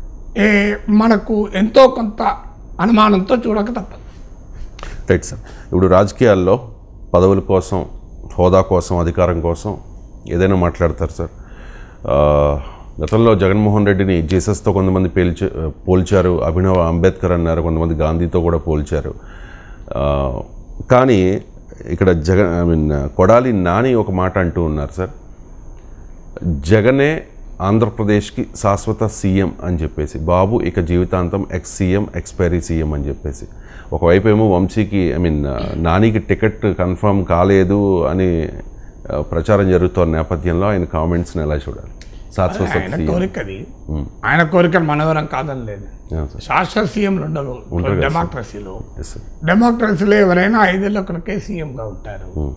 ఏ, మనకు ఎంతో కొంత అనుమానంతో చూడక తప్పదు రైట్ సార్ ఇప్పుడు రాజకీయాల్లో పదవుల కోసం హోదా కోసం అధికారం కోసం ఏదైనా మాట్లాడతారు సార్ ఆ, గతంలో జగన్మోహన్ రెడ్డిని జీసస్తో కొంతమంది పేల్చి పోల్చారు అభినవ్ అంబేద్కర్ అన్నారు కొంతమంది గాంధీతో కూడా పోల్చారు ఆ, కానీ ఇక్కడ జగన్ ఐ మీన్ కొడాలి నాని ఒక మాట అంటూ ఉన్నారు సార్ జగనే ఆంధ్రప్రదేశ్కి శాశ్వత సీఎం అని చెప్పేసి బాబు ఇక జీవితాంతం ఎక్స్ సీఎం ఎక్స్పైరీ సీఎం అని చెప్పేసి ఒకవైపు ఏమో వంశీకి ఐ మీన్ నానికి టికెట్ కన్ఫర్మ్ కాలేదు అని ఆ, ప్రచారం జరుగుతున్న నేపథ్యంలో ఆయన కామెంట్స్ని ఎలా చూడాలి శాశ్వత ఆయన సీఎం కోరిక అది ఆయన కోరిక మనవరం కాదని లేదు సార్ శాశ్వత సీఎంలు ఉండరు డెమోక్రసీలో ఎస్ సార్ డెమోక్రసీలో ఎవరైనా ఐదేళ్ళ ఒకరికే సీఎంగా ఉంటారు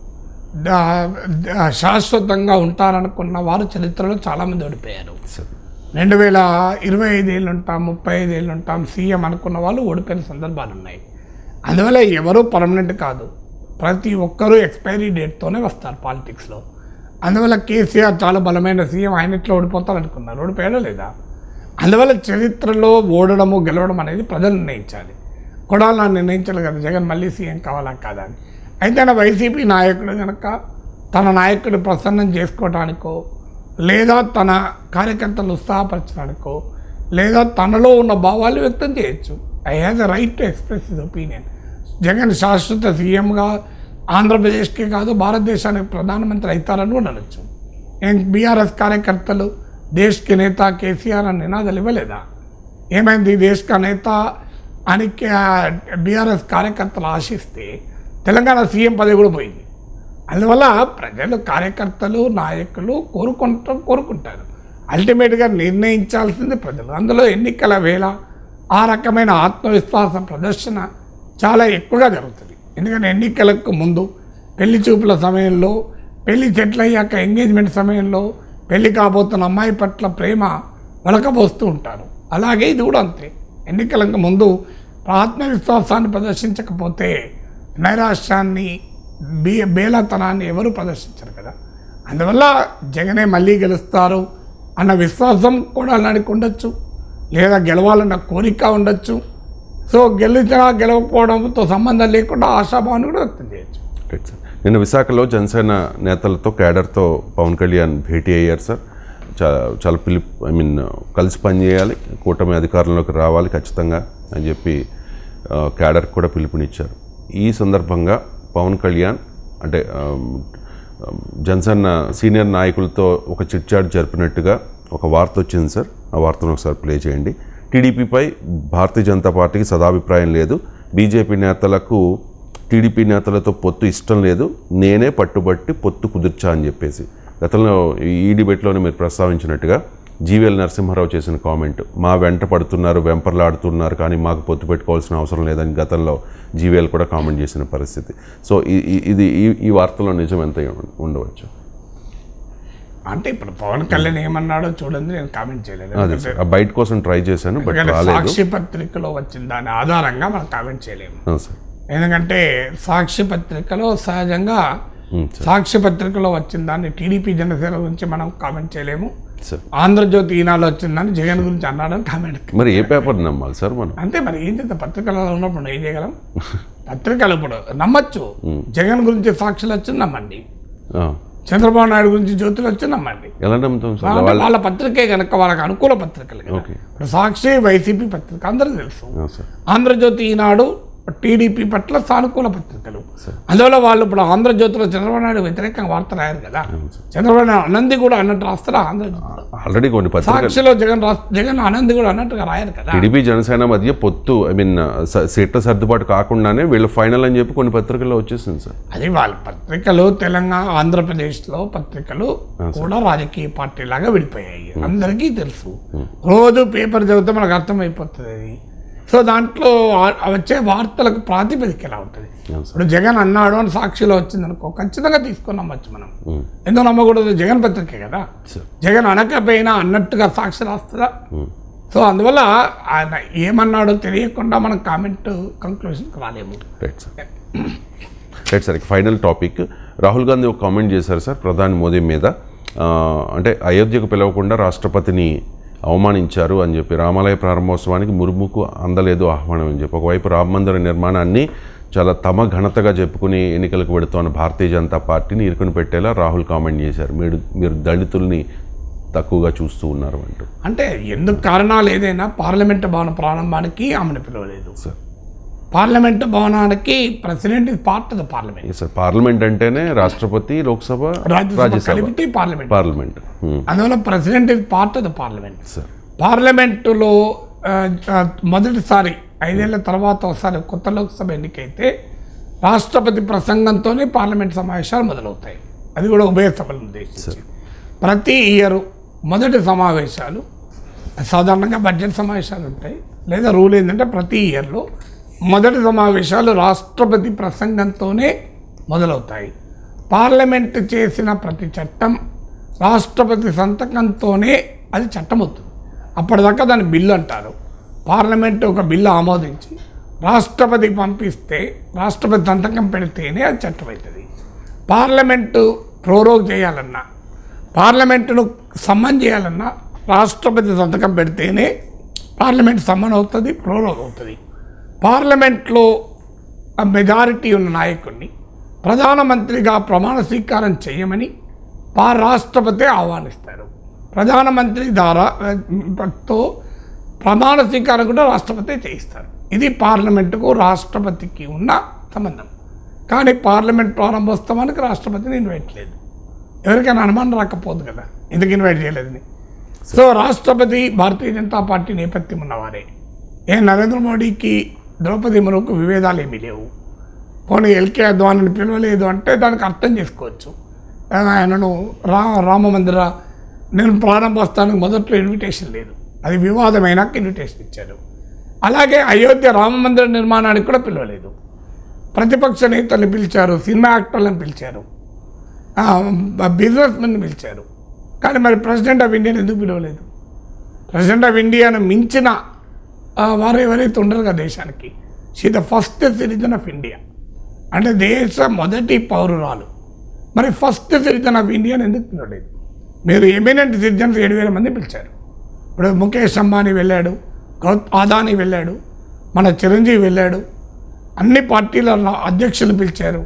దా- దా- శాశ్వతంగా ఉంటారనుకున్న వారు చరిత్రలో చాలామంది ఓడిపోయారు సార్ రెండు వేల ఇరవై ఐదేళ్ళు ఉంటాం ముప్పై ఐదేళ్ళు ఉంటాం సీఎం అనుకున్న వాళ్ళు ఓడిపోయిన సందర్భాలు ఉన్నాయి అందువల్ల ఎవరు పర్మనెంట్ కాదు ప్రతి ఒక్కరూ ఎక్స్పైరీ డేట్తోనే వస్తారు పాలిటిక్స్లో అందువల్ల కేసీఆర్ చాలా బలమైన సీఎం ఆయన ఇట్లా ఓడిపోతారు అనుకున్నారు ఓడిపోయాడో లేదా అందువల్ల చరిత్రలో ఓడడము గెలవడం అనేది ప్రజలు నిర్ణయించాలి కొడాల నిర్ణయించాలి కదా జగన్ మళ్ళీ సీఎం కావాలా కాదా అని అయితే ఆయన వైసీపీ నాయకుడు కనుక తన నాయకుడు ప్రసన్నం చేసుకోవడానికో లేదా తన కార్యకర్తలు ఉత్సాహపరచడానికో లేదా తనలో ఉన్న భావాలు వ్యక్తం చేయొచ్చు I has a right to express his opinion Jagan శాశ్వత సీఎంగా ఆంధ్రప్రదేశ్కే కాదు భారతదేశానికి ప్రధానమంత్రి అవుతారని కూడా అనొచ్చు నేను బీఆర్ఎస్ కార్యకర్తలు దేశ్ కే నేత కేసీఆర్ అని నినాదాలు ఇవ్వలేదా ఏమైంది దేశ్ కా నేత అని బీఆర్ఎస్ కార్యకర్తలు ఆశిస్తే తెలంగాణ సీఎం పదవి కూడా పోయింది అందువల్ల ప్రజలు కార్యకర్తలు నాయకులు కోరుకుంటాం కోరుకుంటారు అల్టిమేట్గా నిర్ణయించాల్సింది ప్రజలు అందులో ఎన్నికల వేళ ఆ రకమైన ఆత్మవిశ్వాస ప్రదర్శన చాలా ఎక్కువగా జరుగుతుంది ఎందుకంటే ఎన్నికలకు ముందు పెళ్లి చూపుల సమయంలో పెళ్లి సెటిల్ అయ్యాక ఎంగేజ్మెంట్ సమయంలో పెళ్లి కాబోతున్న అమ్మాయి పట్ల ప్రేమ వలకబోస్తూ ఉంటారు అలాగే ఇది కూడా అంతే ఎన్నికలకు ముందు ఆత్మవిశ్వాసాన్ని ప్రదర్శించకపోతే నైరాశ్యాన్ని బే బేలతనాన్ని ఎవరు ప్రదర్శించరు కదా అందువల్ల జగనే మళ్ళీ గెలుస్తారు అన్న విశ్వాసం కూడా అలాంటికి ఉండొచ్చు లేదా గెలవాలన్న కోరిక ఉండొచ్చు సో గెలిచినా గెలవకపోవడంతో సంబంధం లేకుండా ఆశాభావాన్ని కూడా వ్యక్తం చేయొచ్చు రైట్ సార్ నిన్న విశాఖలో జనసేన నేతలతో క్యాడర్తో పవన్ కళ్యాణ్ భేటీ అయ్యారు సార్ చాలా చాలా పిలుపు ఐ మీన్ కలిసి పనిచేయాలి కూటమి అధికారంలోకి రావాలి ఖచ్చితంగా అని చెప్పి ఆ, క్యాడర్కి కూడా పిలుపునిచ్చారు ఈ సందర్భంగా పవన్ కళ్యాణ్ అంటే ఆ, జనసేన సీనియర్ నాయకులతో ఒక చిట్చాట్ జరిపినట్టుగా ఒక వార్త వచ్చింది సార్ ఆ వార్తను ఒకసారి ప్లే చేయండి టీడీపీపై భారతీయ జనతా పార్టీకి సదాభిప్రాయం లేదు బీజేపీ నేతలకు టీడీపీ నేతలతో పొత్తు ఇష్టం లేదు నేనే పట్టుబట్టి పొత్తు కుదుర్చా అని చెప్పేసి గతంలో ఈ డిబేట్లోనే మీరు ప్రస్తావించినట్టుగా జీవీఎల్ నరసింహారావు చేసిన కామెంట్ మా వెంట పడుతున్నారు వెంపర్లాడుతున్నారు కానీ మాకు పొత్తు పెట్టుకోవాల్సిన అవసరం లేదని గతంలో జీవీఎల్ కూడా కామెంట్ చేసిన పరిస్థితి సో ఈ- ఈ- ఇది ఈ- ఈ వార్తలో నిజం ఎంత ఉండవచ్చు అంటే ఇప్పుడు పవన్ కళ్యాణ్ ఏమన్నాడో చూడండి నేను కామెంట్ చేయలేదు అదే సార్ ఆ బయట కోసం ట్రై చేశాను బట్ ఎందుకంటే రాలేదు సాక్షి పత్రికలో వచ్చిన దాని ఆధారంగా మనం కామెంట్ చేయలేము ఆ, సార్ ఎందుకంటే సాక్షి పత్రికలో సహజంగా ఉమ్, సార్ సాక్షి పత్రికలో వచ్చిన దాన్ని టీడీపీ జనసేన గురించి మనం కామెంట్ చేయలేము సార్ ఆంధ్రజ్యోతి ఈనాడు వచ్చిందని జగన్ గురించి అన్నాడని కామెంట్ మరి ఏ పేపర్ నమ్మాలి సార్ మనం అంతే మరి ఏం చేద్దాం పత్రికలలో ఉన్నప్పుడు మనం ఏం చేయగలం పత్రికలు ఇప్పుడు నమ్మచ్చు జగన్ గురించి సాక్షులు వచ్చి నమ్మండి ఆ, చంద్రబాబు నాయుడు గురించి జ్యోతులు వచ్చి నమ్మండి ఎలా నమ్ముతాం సార్ అంటే వాళ్ళ వాళ్ళ పత్రికే కనుక వాళ్ళకి అనుకూల పత్రికలు కదా ఓకే ఇప్పుడు సాక్షి వైసీపీ పత్రిక అందరూ తెలుసు ఆ, సార్ ఆంధ్రజ్యోతి ఈనాడు టీడీపీ పట్ల సానుకూల పత్రికలు అందువల్ల వాళ్ళు ఇప్పుడు ఆంధ్రజ్యోతిలో చంద్రబాబు నాయుడు వ్యతిరేకంగా వార్త రాయారు కదా చంద్రబాబు నాయుడు అనంది కూడా అన్నట్టు రాస్తారా ఆంధ్రజ్యోతి ఆల్రెడీ కొన్ని పత్రికలు సాక్షిలో జగన్ రాస్ జగన్ అనంది కూడా అన్నట్టుగా రాయరు కదా టీడీపీ జనసేన మధ్య పొత్తు ఐ మీన్ సీట్ల సర్దుబాటు కాకుండానే వీళ్ళు ఫైనల్ అని చెప్పి కొన్ని పత్రికల్లో వచ్చేసింది సార్ అది వాళ్ళ పత్రికలు తెలంగాణ ఆంధ్రప్రదేశ్లో పత్రికలు కూడా రాజకీయ పార్టీ లాగా విడిపోయాయి అందరికీ తెలుసు రోజు పేపర్ చదివితే మనకు అర్థమైపోతుంది అది సో దాంట్లో ఆ- వచ్చే వార్తలకు ప్రాతిపదిక ఎలా ఉంటుంది అవును సార్ ఇప్పుడు జగన్ అన్నాడు అని సాక్షిలో వచ్చింది అనుకో ఖచ్చితంగా తీసుకొని నమ్మచ్చు మనం ఉమ్, ఎందుకు నమ్మకూడదు జగన్ పత్రికే కదా సార్ జగన్ అనకపోయినా అన్నట్టుగా సాక్షి రాస్తుందా ఉమ్, సో అందువల్ల ఆయన ఏమన్నాడో తెలియకుండా మనం కామెంట్ కంక్లూషన్కి రాలేము రైట్ సార్ రైట్ సార్ ఇక ఫైనల్ టాపిక్ రాహుల్ గాంధీ ఒక కామెంట్ చేశారు సార్ ప్రధాని మోదీ మీద ఆ, అంటే అయోధ్యకు పిలవకుండా రాష్ట్రపతిని అవమానించారు అని చెప్పి రామాలయ ప్రారంభోత్సవానికి ముర్ముకు అందలేదు ఆహ్వానం అని చెప్పి ఒకవైపు రామ మందిర నిర్మాణాన్ని చాలా తమ ఘనతగా చెప్పుకుని ఎన్నికలకు పెడుతున్న భారతీయ జనతా పార్టీని ఇరుకుని పెట్టేలా రాహుల్ కామెంట్ చేశారు మీరు మీరు దళితుల్ని తక్కువగా చూస్తూ ఉన్నారు అంటూ అంటే ఎందుకు కారణాలు ఏదైనా పార్లమెంట్ భవన ప్రారంభానికి ఆమెను పిలవలేదు సార్ పార్లమెంట్ భవనానికి president is part of the parliament sir parliament అంటేనే రాష్ట్రపతి లోక్సభ రాజ్యసభ రాజ్యసభ కలిపితే పార్లమెంట్ పార్లమెంట్ ఉమ్, అందువల్ల president is part of the parliament sir పార్లమెంటులో ఆ, ఆ, మొదటిసారి ఐదేళ్ల తర్వాత ఒకసారి కొత్త లోక్సభ ఎన్నికైతే రాష్ట్రపతి ప్రసంగంతోనే పార్లమెంట్ సమావేశాలు మొదలవుతాయి అది కూడా ఉభయ సభలను ఉద్దేశించి ప్రతి ఇయర్ మొదటి సమావేశాలు సాధారణంగా బడ్జెట్ సమావేశాలు ఉంటాయి లేదా రూల్ ఏంటంటే ప్రతి ఇయర్లో మొదటి సమావేశాలు రాష్ట్రపతి ప్రసంగంతోనే మొదలవుతాయి పార్లమెంట్ చేసిన ప్రతి చట్టం రాష్ట్రపతి సంతకంతోనే అది చట్టం అవుతుంది అప్పటిదాకా దాన్ని బిల్లు అంటారు పార్లమెంట్ ఒక బిల్లు ఆమోదించి రాష్ట్రపతికి పంపిస్తే రాష్ట్రపతి సంతకం పెడితేనే అది చట్టం అవుతుంది పార్లమెంటు ప్రోరోగ్ చేయాలన్నా పార్లమెంటును సమ్మన్ చేయాలన్నా రాష్ట్రపతి సంతకం పెడితేనే పార్లమెంట్ సమ్మన్ అవుతుంది ప్రోరోగ్ అవుతుంది పార్లమెంట్లో ఆ మెజారిటీ ఉన్న నాయకుడిని ప్రధానమంత్రిగా ప్రమాణ స్వీకారం చేయమని పా రాష్ట్రపతి ఆహ్వానిస్తారు ప్రధానమంత్రి ద్వారా ఆ, తో ప్రమాణ స్వీకారం కూడా రాష్ట్రపతి చేయిస్తారు ఇది పార్లమెంటుకు రాష్ట్రపతికి ఉన్న సంబంధం కానీ పార్లమెంట్ ప్రారంభోత్సవానికి రాష్ట్రపతిని ఇన్వైట్ లేదు ఎవరికైనా అనుమానం రాకపోదు కదా ఎందుకు ఇన్వైట్ చేయలేదని సో రాష్ట్రపతి భారతీయ జనతా పార్టీ నేపథ్యం ఉన్నవారే ఏ నరేంద్ర మోడీకి ద్రౌపది మురుకు విభేదాలు ఏమీ లేవు పోనీ ఎల్కే అద్వానిని పిలవలేదు అంటే దానికి అర్థం చేసుకోవచ్చు ఆయనను రా రామ మందిర నేను ప్రారంభోత్సవానికి మొదట్లో ఇన్విటేషన్ లేదు అది వివాదమైనాక ఇన్విటేషన్ ఇచ్చారు అలాగే అయోధ్య రామ మందిర నిర్మాణానికి కూడా పిలవలేదు ప్రతిపక్ష నేతల్ని పిలిచారు సినిమా యాక్టర్లను పిలిచారు బిజినెస్ మెన్ పిలిచారు కానీ మరి ప్రెసిడెంట్ ఆఫ్ ఇండియాని ఎందుకు పిలవలేదు ప్రెసిడెంట్ ఆఫ్ ఇండియాను మించిన ఆ, వారు ఎవరైతే ఉండరు కదా దేశానికి she the first citizen of India అంటే దేశ మొదటి పౌరురాలు మరి ఫస్ట్ సిటిజన్ ఆఫ్ ఇండియాని ఎందుకు పిలవలేదు మీరు ఎమినెంట్ సిటిజన్స్ ఏడు వేల మంది పిలిచారు ఇప్పుడు ముఖేష్ అంబానీ వెళ్ళాడు గౌత్ అదానీ వెళ్ళాడు మన చిరంజీవి వెళ్ళాడు అన్ని పార్టీల అధ్యక్షులు పిలిచారు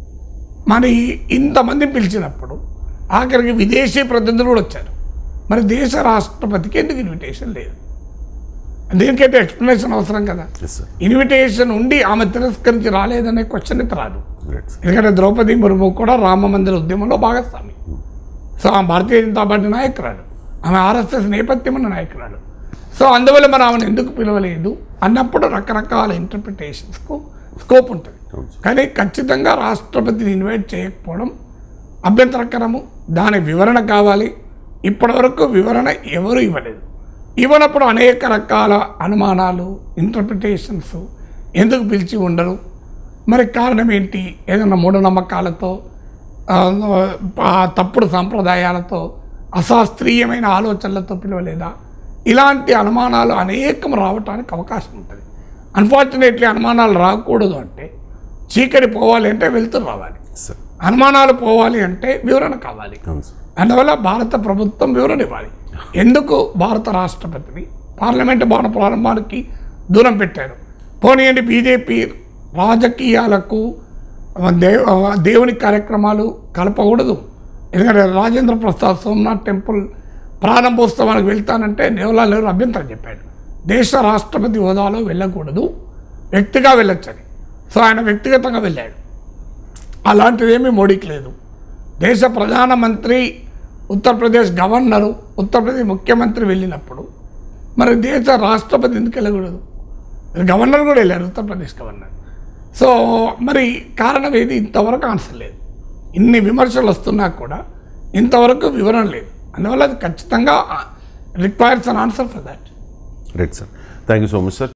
మరి ఇంతమంది పిలిచినప్పుడు ఆఖరికి విదేశీ ప్రతినిధులు కూడా వచ్చారు మరి దేశ రాష్ట్రపతికి ఎందుకు ఇన్విటేషన్ లేదు దీనికైతే ఎక్స్ప్లెనేషన్ అవసరం కదా ఎస్ సార్ ఇన్విటేషన్ ఉండి ఆమె తిరస్కరించి రాలేదనే క్వశ్చన్ అయితే రాదు గ్రేట్ సార్ ఎందుకంటే ద్రౌపది ముర్ము కూడా రామ మందిర ఉద్యమంలో భాగస్వామి సో ఆమె భారతీయ జనతా పార్టీ నాయకురాలు ఆమె ఆర్ఎస్ఎస్ నేపథ్యం ఉన్న నాయకురాలు సో అందువల్ల మరి ఆమెను ఎందుకు పిలవలేదు అన్నప్పుడు రకరకాల ఇంటర్ప్రిటేషన్స్కు స్కోప్ ఉంటుంది అవును సార్ కానీ ఖచ్చితంగా రాష్ట్రపతిని ఇన్వైట్ చేయకపోవడం అభ్యంతరకరము దాని వివరణ కావాలి ఇప్పటివరకు వివరణ ఎవరు ఇవ్వలేదు ఇవ్వనప్పుడు అనేక రకాల అనుమానాలు ఇంటర్ప్రిటేషన్స్ ఎందుకు పిలిచి ఉండరు మరి కారణం ఏంటి ఏదైనా మూఢనమ్మకాలతో ఆ, ఆ తప్పుడు సాంప్రదాయాలతో అశాస్త్రీయమైన ఆలోచనలతో పిలవలేదా ఇలాంటి అనుమానాలు అనేకం రావటానికి అవకాశం ఉంటుంది అన్ఫార్చునేట్లీ అనుమానాలు రాకూడదు అంటే చీకటి పోవాలి అంటే వెళ్తూ రావాలి సార్ అనుమానాలు పోవాలి అంటే వివరణ కావాలి అవును సార్ అందువల్ల భారత ప్రభుత్వం వివరణ ఇవ్వాలి ఎందుకు భారత రాష్ట్రపతిని పార్లమెంటు భవన ప్రారంభానికి దూరం పెట్టారు పోనీయండి బీజేపీ రాజకీయాలకు దేవ దేవుని కార్యక్రమాలు కలపకూడదు ఎందుకంటే రాజేంద్ర ప్రసాద్ సోమనాథ్ టెంపుల్ ప్రారంభోత్సవానికి వెళ్తానంటే జవహర్లాల్ నెహ్రూ అభ్యంతరం చెప్పాడు దేశ రాష్ట్రపతి హోదాలో వెళ్ళకూడదు వ్యక్తిగా వెళ్ళొచ్చని సో ఆయన వ్యక్తిగతంగా వెళ్ళాడు అలాంటిదేమీ మోడీకి లేదు దేశ ప్రధానమంత్రి ఉత్తరప్రదేశ్ గవర్నరు ఉత్తరప్రదేశ్ ముఖ్యమంత్రి వెళ్ళినప్పుడు మరి దేశ రాష్ట్రపతి ఎందుకు వెళ్ళకూడదు గవర్నర్ కూడా వెళ్ళారు ఉత్తరప్రదేశ్ గవర్నర్ సో మరి కారణం ఏది ఇంతవరకు ఆన్సర్ లేదు ఇన్ని విమర్శలు వస్తున్నా కూడా ఇంతవరకు వివరణ లేదు అందువల్ల అది ఖచ్చితంగా requires an answer for that right sir thank you so much sir